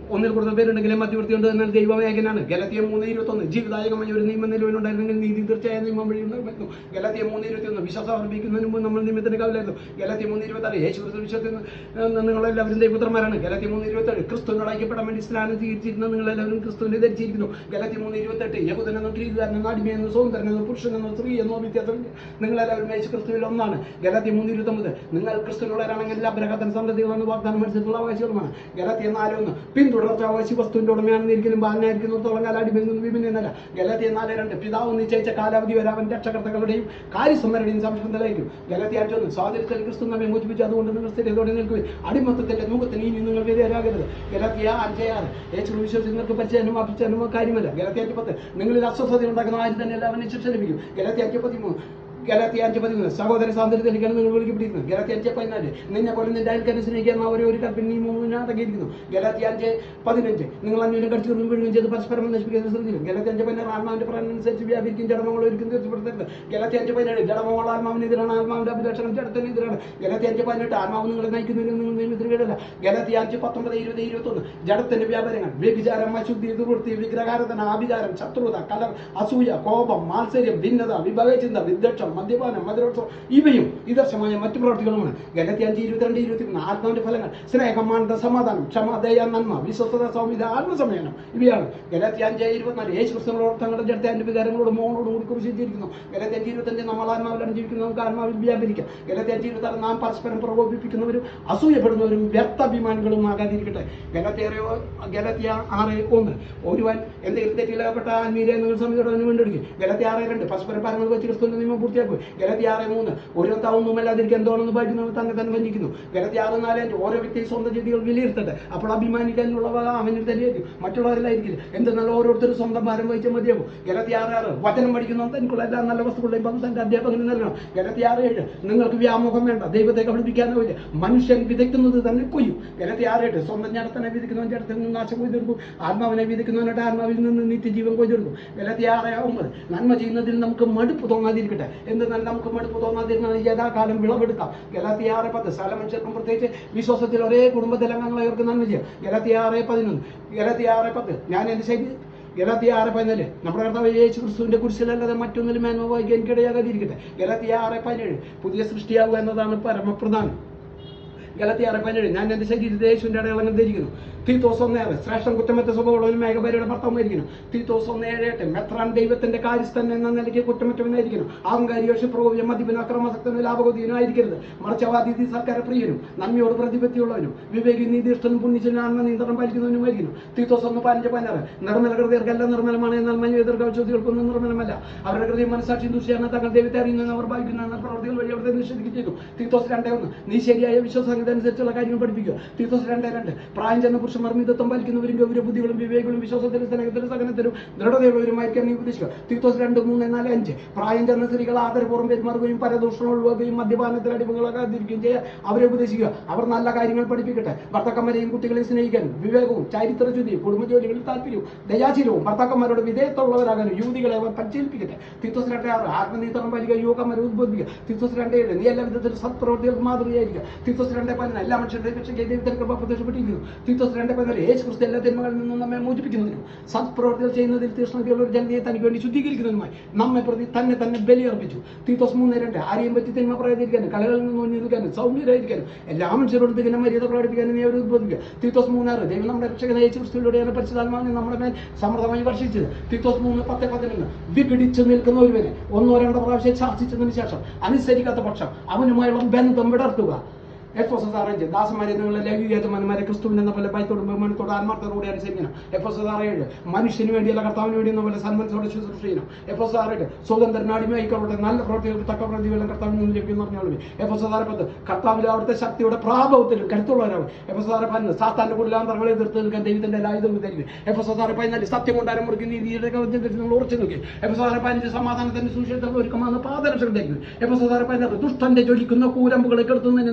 ഒന്നിൽ കൂടുതൽ പേരുണ്ടെങ്കിലും മധ്യവർത്തിയുണ്ട് എന്നാൽ ദൈവവേഗനാണ് ഗലത്തിയ മൂന്ന് ഇരുപത്തൊന്ന് ജീവിതായകമായ ഒരു നിയമം നിലവിലുണ്ടായിരുന്നെങ്കിൽ നീതി തീർച്ചയായ നിയമം വഴി ഉണ്ടായിരുന്നു ഗലത്തിയ മൂന്ന് ഇരുപത്തിയൊന്ന് വിശ്വാസം അർപ്പിക്കുന്നതിന് മുമ്പ് നമ്മൾ നിയമത്തിന് കാവിലായിരുന്നു ഗലത്തിയ മൂന്ന് ഇരുപത്താറ് യേശു ക്രിസ്തു വിശ്വത്തിൽ നിന്ന് നിങ്ങളെല്ലാവരും ദൈവപുത്രന്മാരാണ് ഗലത്തിയ മൂന്ന് ഇരുപത്തേഴ് ക്രിസ്തുവിനോട് ഐക്യപ്പെടാൻ വേണ്ടി സ്നാനം സ്വീകരിച്ചിരുന്ന നിങ്ങളെല്ലാവരും ക്രിസ്തുവിനെ ധരിച്ചിരിക്കുന്നു ഗലത്തിയ മൂന്ന് ഇരുപത്തെട്ട് യഹൂദനെന്നോ ഗ്രീക്കുകാരനെന്നോ അടിമയെന്നോ സ്വതന്ത്രനെന്നോ പുരുഷനെന്നോ സ്ത്രീ എന്നോ വ്യത്യാസം നിങ്ങളെല്ലാവരും യേശു ക്രിസ്തുവിൽ ഒന്നാണ് ഗലത്തിയ മൂന്ന് ഇരുപത്തൊമ്പത് നിങ്ങൾ ക്രിസ്തുവിനുള്ളവരാണെങ്കിൽ എല്ലാ ഗ്രഹത്തിന് സന്തതികളെന്ന് വാഗ്ദാനം മനസ്സിലുള്ള അവകാശികളുമാണ് ഗലത്തിയ നാല് ഒന്ന് പിന്തുടർച്ച അവകാശി വസ്തുവിന്റെ ഉടമയാണെന്ന് ഒരിക്കലും ബാലനായിരിക്കുന്നിടത്തോളം കാലം അടിമെന്നും വിഭിന്നല്ല ഗലത്തിയ നാല് രണ്ട് പിതാവ് നിശ്ചയിച്ച കാലാവധി വരെ അവൻ രക്ഷകർത്തകളുടെയും കാര്യസമ്മരുടെയും സംരക്ഷണത്തിലായിരിക്കും ഗലത്തിയ അഞ്ചൊന്ന് സ്വാതന്ത്ര്യത്തിൽ ക്രിസ്തു നമ്മെ മോചിപ്പിച്ചു അതുകൊണ്ട് നിങ്ങൾ സ്ഥിരതയോടെ നിൽക്കുകയും അടിമത്തത്തിന്റെ മുഖത്തിന് ഇനി നിങ്ങൾ വിധേയരാകരുത് ഗലത്തിയ അഞ്ചേ ആറ് യേശു വിശ്വസിച്ച് നിങ്ങൾക്ക് പരിചയനമോ അഭിചാരമോ കാര്യമല്ല ഗലത്തിയ അഞ്ച് പത്ത് നിങ്ങളിൽ അസ്വസ്ഥത ഉണ്ടാക്കുന്ന ആരും തന്നെ എല്ലാവരും ശിക്ഷ ലഭിക്കും ഗലത്തിയ അഞ്ച് പതിമൂന്ന് ഗലാത്തി അഞ്ച് പതിമൂന്ന് സഹോദര സാന്ദ്രത്തിലേക്കാണ് നിങ്ങൾ വിളിക്കപ്പെട്ടിരിക്കുന്നത് ഗലാത്തി അഞ്ച് പതിനാല് നിന്നെ പോലെ നിന്റെ അയൽക്കാരനെ സ്നേഹിക്കുന്ന ഒരേ ഒരു കൽപ്പന മൂന്നിനടങ്ങിയിരിക്കുന്നു ഗലാത്തി അഞ്ച് പതിനഞ്ച് നിങ്ങൾ അന്യോന്യം കടിച്ചു വീഴുകയും ചെയ്ത് പരസ്പരം നശിപ്പിക്കുന്ന ശ്രദ്ധിക്കും ഗലാത്തി അഞ്ച് പതിനാറ് ആത്മാവിന്റെ പ്രാണൻ അനുസരിച്ച് വ്യാപിക്കും ജഡമങ്ങൾ ഒരിക്കലും തീർച്ചപ്പെടുത്തരുത് ഗലാത്തി അഞ്ച് പതിനേഴ് ജഡമങ്ങൾ ആത്മാവിനെതിരാണ് ആത്മാവിന്റെ അഭിലക്ഷണം ജഡത്തിനെതിരാണ് ഗലാത്തി അഞ്ച് പതിനെട്ട് ആത്മാവ് നിങ്ങളെ നയിക്കുന്നതിന് നിങ്ങൾ നിയമത്തിന് കീഴല്ല ഗലാത്തി അഞ്ച് പത്തൊമ്പത് ഇരുപത് ഇരുപത്തൊന്ന് ജഡത്തിന്റെ വ്യാപാരങ്ങൾ വ്യഭിചാരം അശുദ്ധി ദുർവൃത്തി വിഗ്രഹാരതന ആഭിചാരം ശത്രുത കലർ അസൂയ കോപം മാത്സര്യം ഭിന്നത വിഭവചിന്ത വിദ്വേഷം മദ്യപാനം മധുരോത്സവം ഇവയും ഇതർശമായ മറ്റു പ്രവർത്തികളുമാണ് ഗലത്തി അഞ്ച് ഇരുപത്തിരണ്ട് ഇരുപത്തിമൂന്ന് ആത്മാവിന്റെ ഫലങ്ങൾ സ്നേഹം മാനന്ദ സമാധാനം ക്ഷമ ദയ നന്മ വിശ്വസ്തത സൗമ്യത ആത്മസമയനം ഇവയാണ് ഗലത്തി അഞ്ച് ഇരുപത്തിനാല് യേശു ക്രിസ്തുവിനോട് തങ്ങളുടെ ജഡത്തെ അന്റെ വികാരങ്ങളോട് മോളോട് കൂടി കുറിച്ചിരിക്കുന്നു ഗലത്തി അഞ്ച് ഇരുപത്തഞ്ച് നമ്മൾ ആത്മാവിലാണ് ജീവിക്കുന്നത് നമുക്ക് ആത്മാവിൽ വ്യാപരിക്കാം ഗലത്തി അഞ്ച് ഇരുപത്തി ആറ് നാം പരസ്പരം പ്രകോപിപ്പിക്കുന്നവരും അസൂയപ്പെടുന്നവരും വ്യർത്ഥഭിമാനികളും ആകാതിരിക്കട്ടെ ഗലത്തേറിയോ ഗലത്തിയ ആറ് ഒന്ന് ഒരുവൻ എന്തെങ്കിലും തെറ്റിലകപ്പെട്ട ആത്മീയ നിങ്ങൾ സംബന്ധിച്ചോടെ വീണ്ടെടുക്കും ഗലത്തി ആറ് രണ്ട് പരസ്പരം പരങ്ങൾ വെച്ച് ക്രിസ്തുവിന്റെ നിയമം പൂർത്തിയാക്കും ഗലത്തി ആറ് മൂന്ന് ഒരു താവുന്നുമല്ലാതിരിക്കും എന്തോണെന്ന് പഠിക്കുന്നവർ തന്നെ തന്നെ വഞ്ചിക്കുന്നു ഗലത്തി ആറ് നാല് അഞ്ച് ഓരോ വ്യക്തി സ്വന്തം ചെയ്തികൾ വിലയിരുത്തട്ടെ അപ്പോൾ അഭിമാനിക്കാനുള്ളവ അവനിൽ തന്നെയായിരിക്കും മറ്റുള്ളവരിലായിരിക്കില്ല എന്തെന്നാൽ ഓരോരുത്തരും സ്വന്തം ഭാരം വഹിച്ചാൽ മതിയാകും ഗലത്തി ആറ് ആറ് വചനം പഠിക്കുന്ന തനിക്കുള്ള എല്ലാ നല്ല വസ്തുക്കളുടെയും പങ്ക് തന്റെ അധ്യാപകന് നൽകണം ഗലത്തി ആറ് ഏഴ് നിങ്ങൾക്ക് വ്യാമോഹം വേണ്ട ദൈവത്തെ കബളിപ്പിക്കാനാവില്ല മനുഷ്യൻ വിതയ്ക്കുന്നത് തന്നെ കൊയ്യും ഗലത്തി ആറ് എട്ട് സ്വന്തം ജഡത്തിനെ വിധിക്കുന്നവൻ ജഡത്തിൽ നിന്ന് നാശം കൊയ്തെടുക്കും ആത്മാവിനെ വിധിക്കുന്നവനായിട്ട് ആത്മാവിൽ നിന്ന് നിത്യജീവൻ കൊയ്തെടുക്കും ഗലത്തി ആറ് ഒമ്പത് നന്മ ചെയ്യുന്നതിൽ നമുക്ക് മടുപ്പ് തോന്നാതിരിക്കട്ടെ എന്തെന്നാൽ നമുക്ക് മടുപ്പ് തോന്നാതിരുന്നാൽ യഥാകാലം വിളവെടുക്കാം ഗലത്തി ആറ് പത്ത് സ്ഥല മനുഷ്യർക്കും പ്രത്യേകിച്ച് വിശ്വാസത്തിൽ ഒരേ കുടുംബത്തിലംഗങ്ങളവർക്ക് നന്മ ചെയ്യാം ഗലത്തി ആറ് പതിനൊന്ന് ഗലത്തി ആറ് പത്ത് ഞാൻ എന്റെ ശരി ഗലത്തിയ ആറ് പതിനാല് നമ്മുടെ കർത്താവ് യേശു ക്രിസ്തുവിന്റെ കുരിശിലല്ലാതെ മറ്റൊന്നിലും മേന്മ വായിക്കാൻ എനിക്കിടയാകാതിരിക്കട്ടെ ഗലത്തിയ ആറ് പതിനേഴ് പുതിയ സൃഷ്ടിയാവുക എന്നതാണ് പരമപ്രധാനം ഗലത്തിയ ആറ് പതിനേഴ് ഞാൻ എന്റെ ശരീരത്തെ യേശുവിന്റെ അടയാളങ്ങൾ ധരിക്കുന്നു തീത്തോസ് ഒന്നേറെ ശ്രേഷ്ഠം കുറ്റമറ്റ സ്വഭാവമുള്ളവനും മേഘപരിയുടെ ഭർത്താവുമായിരിക്കണം തീത്തോസ് ഒന്ന് ഏഴ് എട്ട് മെത്രാൻ ദൈവത്തിന്റെ കാര്യസ്ഥൻ എന്ന നിലയ്ക്ക് കുറ്റമറ്റവനായിരിക്കണം അഹങ്കാരിയോ ക്ഷിപ്രകോപിയോ മദ്യപനോ അക്രമാസക്തനോ ലാഭഗതിയോ ആയിരിക്കരുത് മറിച്ച് അവാദിതി സർക്കാർ പ്രിയനും നന്മയോട് പ്രതിപത്തിയുള്ളവനും വിവേകി നീതിഷ്ഠനും പുണ്യച്ചനും ആത്മ നിയന്ത്രണം പാലിക്കുന്നവനുമായിരിക്കണം തീത്തോസ് ഒന്ന് പതിനഞ്ച് പതിനാറ് നിർമ്മല ഹൃദയർക്കെല്ലാം നിർമ്മലമാണ് എന്നാൽ മഞ്ഞ എതിർക്കൗദ്യോഗികൾക്കൊന്നും നിർമ്മലമല്ല അവരുടെ ഹൃദയം മനസ്സാക്ഷി ദുഷ്യാണ് തങ്ങൾ ദൈവത്തെ അറിയുന്നതെന്ന് അവർ ഭാവിക്കുന്ന പ്രവർത്തികൾ വഴി അവരുടെ നിഷേധിക്കുകയും ചെയ്തു തീത്തോസ് രണ്ടേ ഒന്ന് നീ ശരിയായ വിശ്വാസംഗത അനുസരിച്ചുള്ള കാര്യങ്ങൾ പഠിപ്പിക്കുക തീത്തോസ് രണ്ടേ രണ്ട് പ്രായം ചെന്ന പുരുഷന്മാർ മിതത്വം പാലിക്കുന്നവരും ഗൗരവ ബുദ്ധികളും വിവേകങ്ങളും വിശ്വാസത്തിലും സ്നേഹത്തിലും സഹനത്തിലും ദൃഢതയുള്ളവരുമായിരിക്കാൻ നീ ഉപദേശിക്കുക തീത്തോസ് രണ്ട് മൂന്ന് നാല് അഞ്ച് പ്രായം ചെന്ന സ്ത്രീകൾ ആദരപൂർവ്വം പെരുമാറുകയും പരദൂഷണം ഒഴിവാക്കുകയും മദ്യപാനത്തിൽ അടിമകളാകാതിരിക്കുകയും ചെയ്യുക അവരെ ഉപദേശിക്കുക അവർ നല്ല കാര്യങ്ങൾ പഠിപ്പിക്കട്ടെ ഭർത്താക്കന്മാരെയും കുട്ടികളെയും സ്നേഹിക്കാനും വിവേകവും ചരിത്രശുദ്ധിയും കുടുംബജോലികളിൽ താല്പര്യവും ദയാശീലവും ഭർത്താക്കന്മാരോട് വിധേയത്വമുള്ളവരാകാനും യുവതികളെ അവർ പരിശീലിപ്പിക്കട്ടെ തീത്തോസ് രണ്ടേ ആറ് ആത്മനിയന്ത്രണം പാലിക്കുക യുവകന്മാരെ ഉദ്ബോധിക്കുക തീത്തോസ് രണ്ടേ ഏഴ് നീ എല്ലാ വിധത്തിലും സത്പ്രവർത്തികൾക്ക് മാതൃകയായിരിക്കുക തീത്തോസ് രണ്ടേ പതിനാല് എല്ലാ മനുഷ്യരുടെ രക്ഷയ്ക്ക് ദൈവത്തിന് കൃപ പ്രത്യക്ഷപ്പെട്ടിരിക്കുന്നു തീത്തോസ് രണ്ടേ പതിനാല് യേശു ക്രിസ്തു എല്ലാ തിന്മകളിൽ നിന്നും നമ്മെ മോചിപ്പിക്കുന്നതിനും സത്പ്രവർത്തികൾ ചെയ്യുന്നതിൽ തീഷ്ണതയുള്ള ഒരു ജനതയെ തനിക്ക് വേണ്ടി ശുദ്ധീകരിക്കുന്നതിനുമായി നമ്മെ പ്രതി തന്നെ തന്നെ ബലിയർപ്പിച്ചു തീത്തോസ് മൂന്ന് രണ്ട് ആരെയും പറ്റി തിന്മ പറയാതിരിക്കാനും കളകളിൽ നിന്ന് ഒന്നി നിൽക്കാനും സൗമ്യരായിരിക്കാനും എല്ലാ മനുഷ്യരോടും തികന മര്യാദ പ്രകടിപ്പിക്കാനും നീ അവർ ഉദ്ബോധിക്കുക തീത്തോസ് മൂന്നാറ് ദൈവം നമ്മുടെ രക്ഷകനായ യേശു ക്രിസ്തുവിലൂടെയാണ് പരിശുദ്ധാത്മാവിനെ നമ്മുടെ മേൽ സമൃദ്ധമായി വർഷിച്ചത് തീത്തോസ് മൂന്ന് പത്ത് പതിനൊന്ന് വിപിടിച്ച് നിൽക്കുന്ന ഒരുവനെ ഒന്നോ രണ്ടോ പ്രാവശ്യം ശാസിച്ചതിന് ശേഷം അനുസരിക്കാത്ത പക്ഷം അവനുമായുള്ള ബന്ധം വിടർത്തുക എഫ് എസ് എസ് ആർ അഞ്ച് ദാസന്മാരെ നിങ്ങളുടെ ലഘുയാജമാന്മാരെ ക്രിസ്തുവിൻ എന്ന പോലെ ഭയത്തോടും ബഹുമാനത്തോട് ആത്മാർത്ഥത്തോടെ അനുസരിക്കണം എഫ് എസ് എസ് ആർ ഏഴ് മനുഷ്യന് വേണ്ടിയല്ല കർത്താവിന് വേണ്ടി എന്ന പോലെ സന്മനത്തോടെ ശുശ്രൂഷ ചെയ്യണം എഫ് എസ് ആർ എട്ട് സ്വതന്ത്രൻ അടിമയായിക്കോട്ടെ നല്ല പ്രവർത്തികൾക്ക് തക്ക പ്രതിഫലം കർത്താവിന് മുന്നിൽ ലഭ്യം പറഞ്ഞോളൂ എഫ് എസ് ആർ പത്ത് കർത്താവിലെ അവിടുത്തെ ശക്തിയുടെ പ്രാഭവത്തിലും കരുത്തുള്ളവരാകും എഫ് എസ് ആർ പതിനൊന്ന് സാത്താന്റെ കുടിലാന്തരങ്ങളെ എതിർത്ത് നിൽക്കാൻ ദൈവത്തിന്റെ ആയുധം ധരിക്കും എഫ് എസ് ആർ പതിനാല് സത്യം കൊണ്ടാരം മുറുക്കി നീതിയുടെ കവചത്തിൽ നിങ്ങൾ ഉറച്ചു നിൽക്കും എഫ് എസ് ആർ പതിനഞ്ച് സമാധാനത്തിന്റെ സുശേഷത്തിൽ ഒരുക്കമാകുന്ന പാദരക്ഷകൾ ധരിക്കും എഫ് എസ് ആർ പതിനാറ് ദുഷ്ടന്റെ ജ്വലിക്കുന്ന കൂരമ്പുകളെ കെടുത്തുന്നതിന് നിങ്ങളെ ശക്തി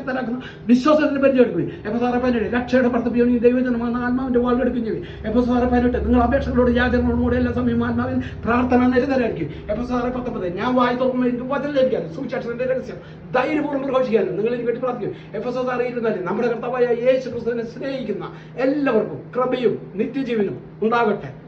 ശക്തരാക്കുന്ന വിശ്വാസത്തിന് പരിചയമെടുക്കുകയും എപ്പോൾ സാറെ പതിനെട്ട് രക്ഷയുടെ പ്രവർത്തിപ്പിക്കുകയും ഈ ദൈവജനമാണ് ആത്മാവിന്റെ വാളെടുക്കുകയും ചെയ്യും എപ്പോൾ സാറെ പതിനെട്ട് നിങ്ങൾ അപേക്ഷകളോട് യാചനകളോടും കൂടെ എല്ലാ സമയം ആത്മാവിൽ പ്രാർത്ഥന നിരന്തരമായിരിക്കും എപ്പോൾ സാറെ പത്തൊമ്പത് ഞാൻ വായി തുറക്കുമ്പോൾ എനിക്ക് വചനം ലഭിക്കാനും സുവിശേഷത്തിന്റെ രഹസ്യം ധൈര്യപൂർവ്വം പ്രഘോഷിക്കാനും നിങ്ങൾ എനിക്ക് വേണ്ടി പ്രാർത്ഥിക്കും എഫ് എസ് എസ് അറിയിരുന്നാലും നമ്മുടെ കർത്താവായ യേശു ക്രിസ്തുവിനെ സ്നേഹിക്കുന്ന എല്ലാവർക്കും കൃപയും നിത്യജീവനും ഉണ്ടാകട്ടെ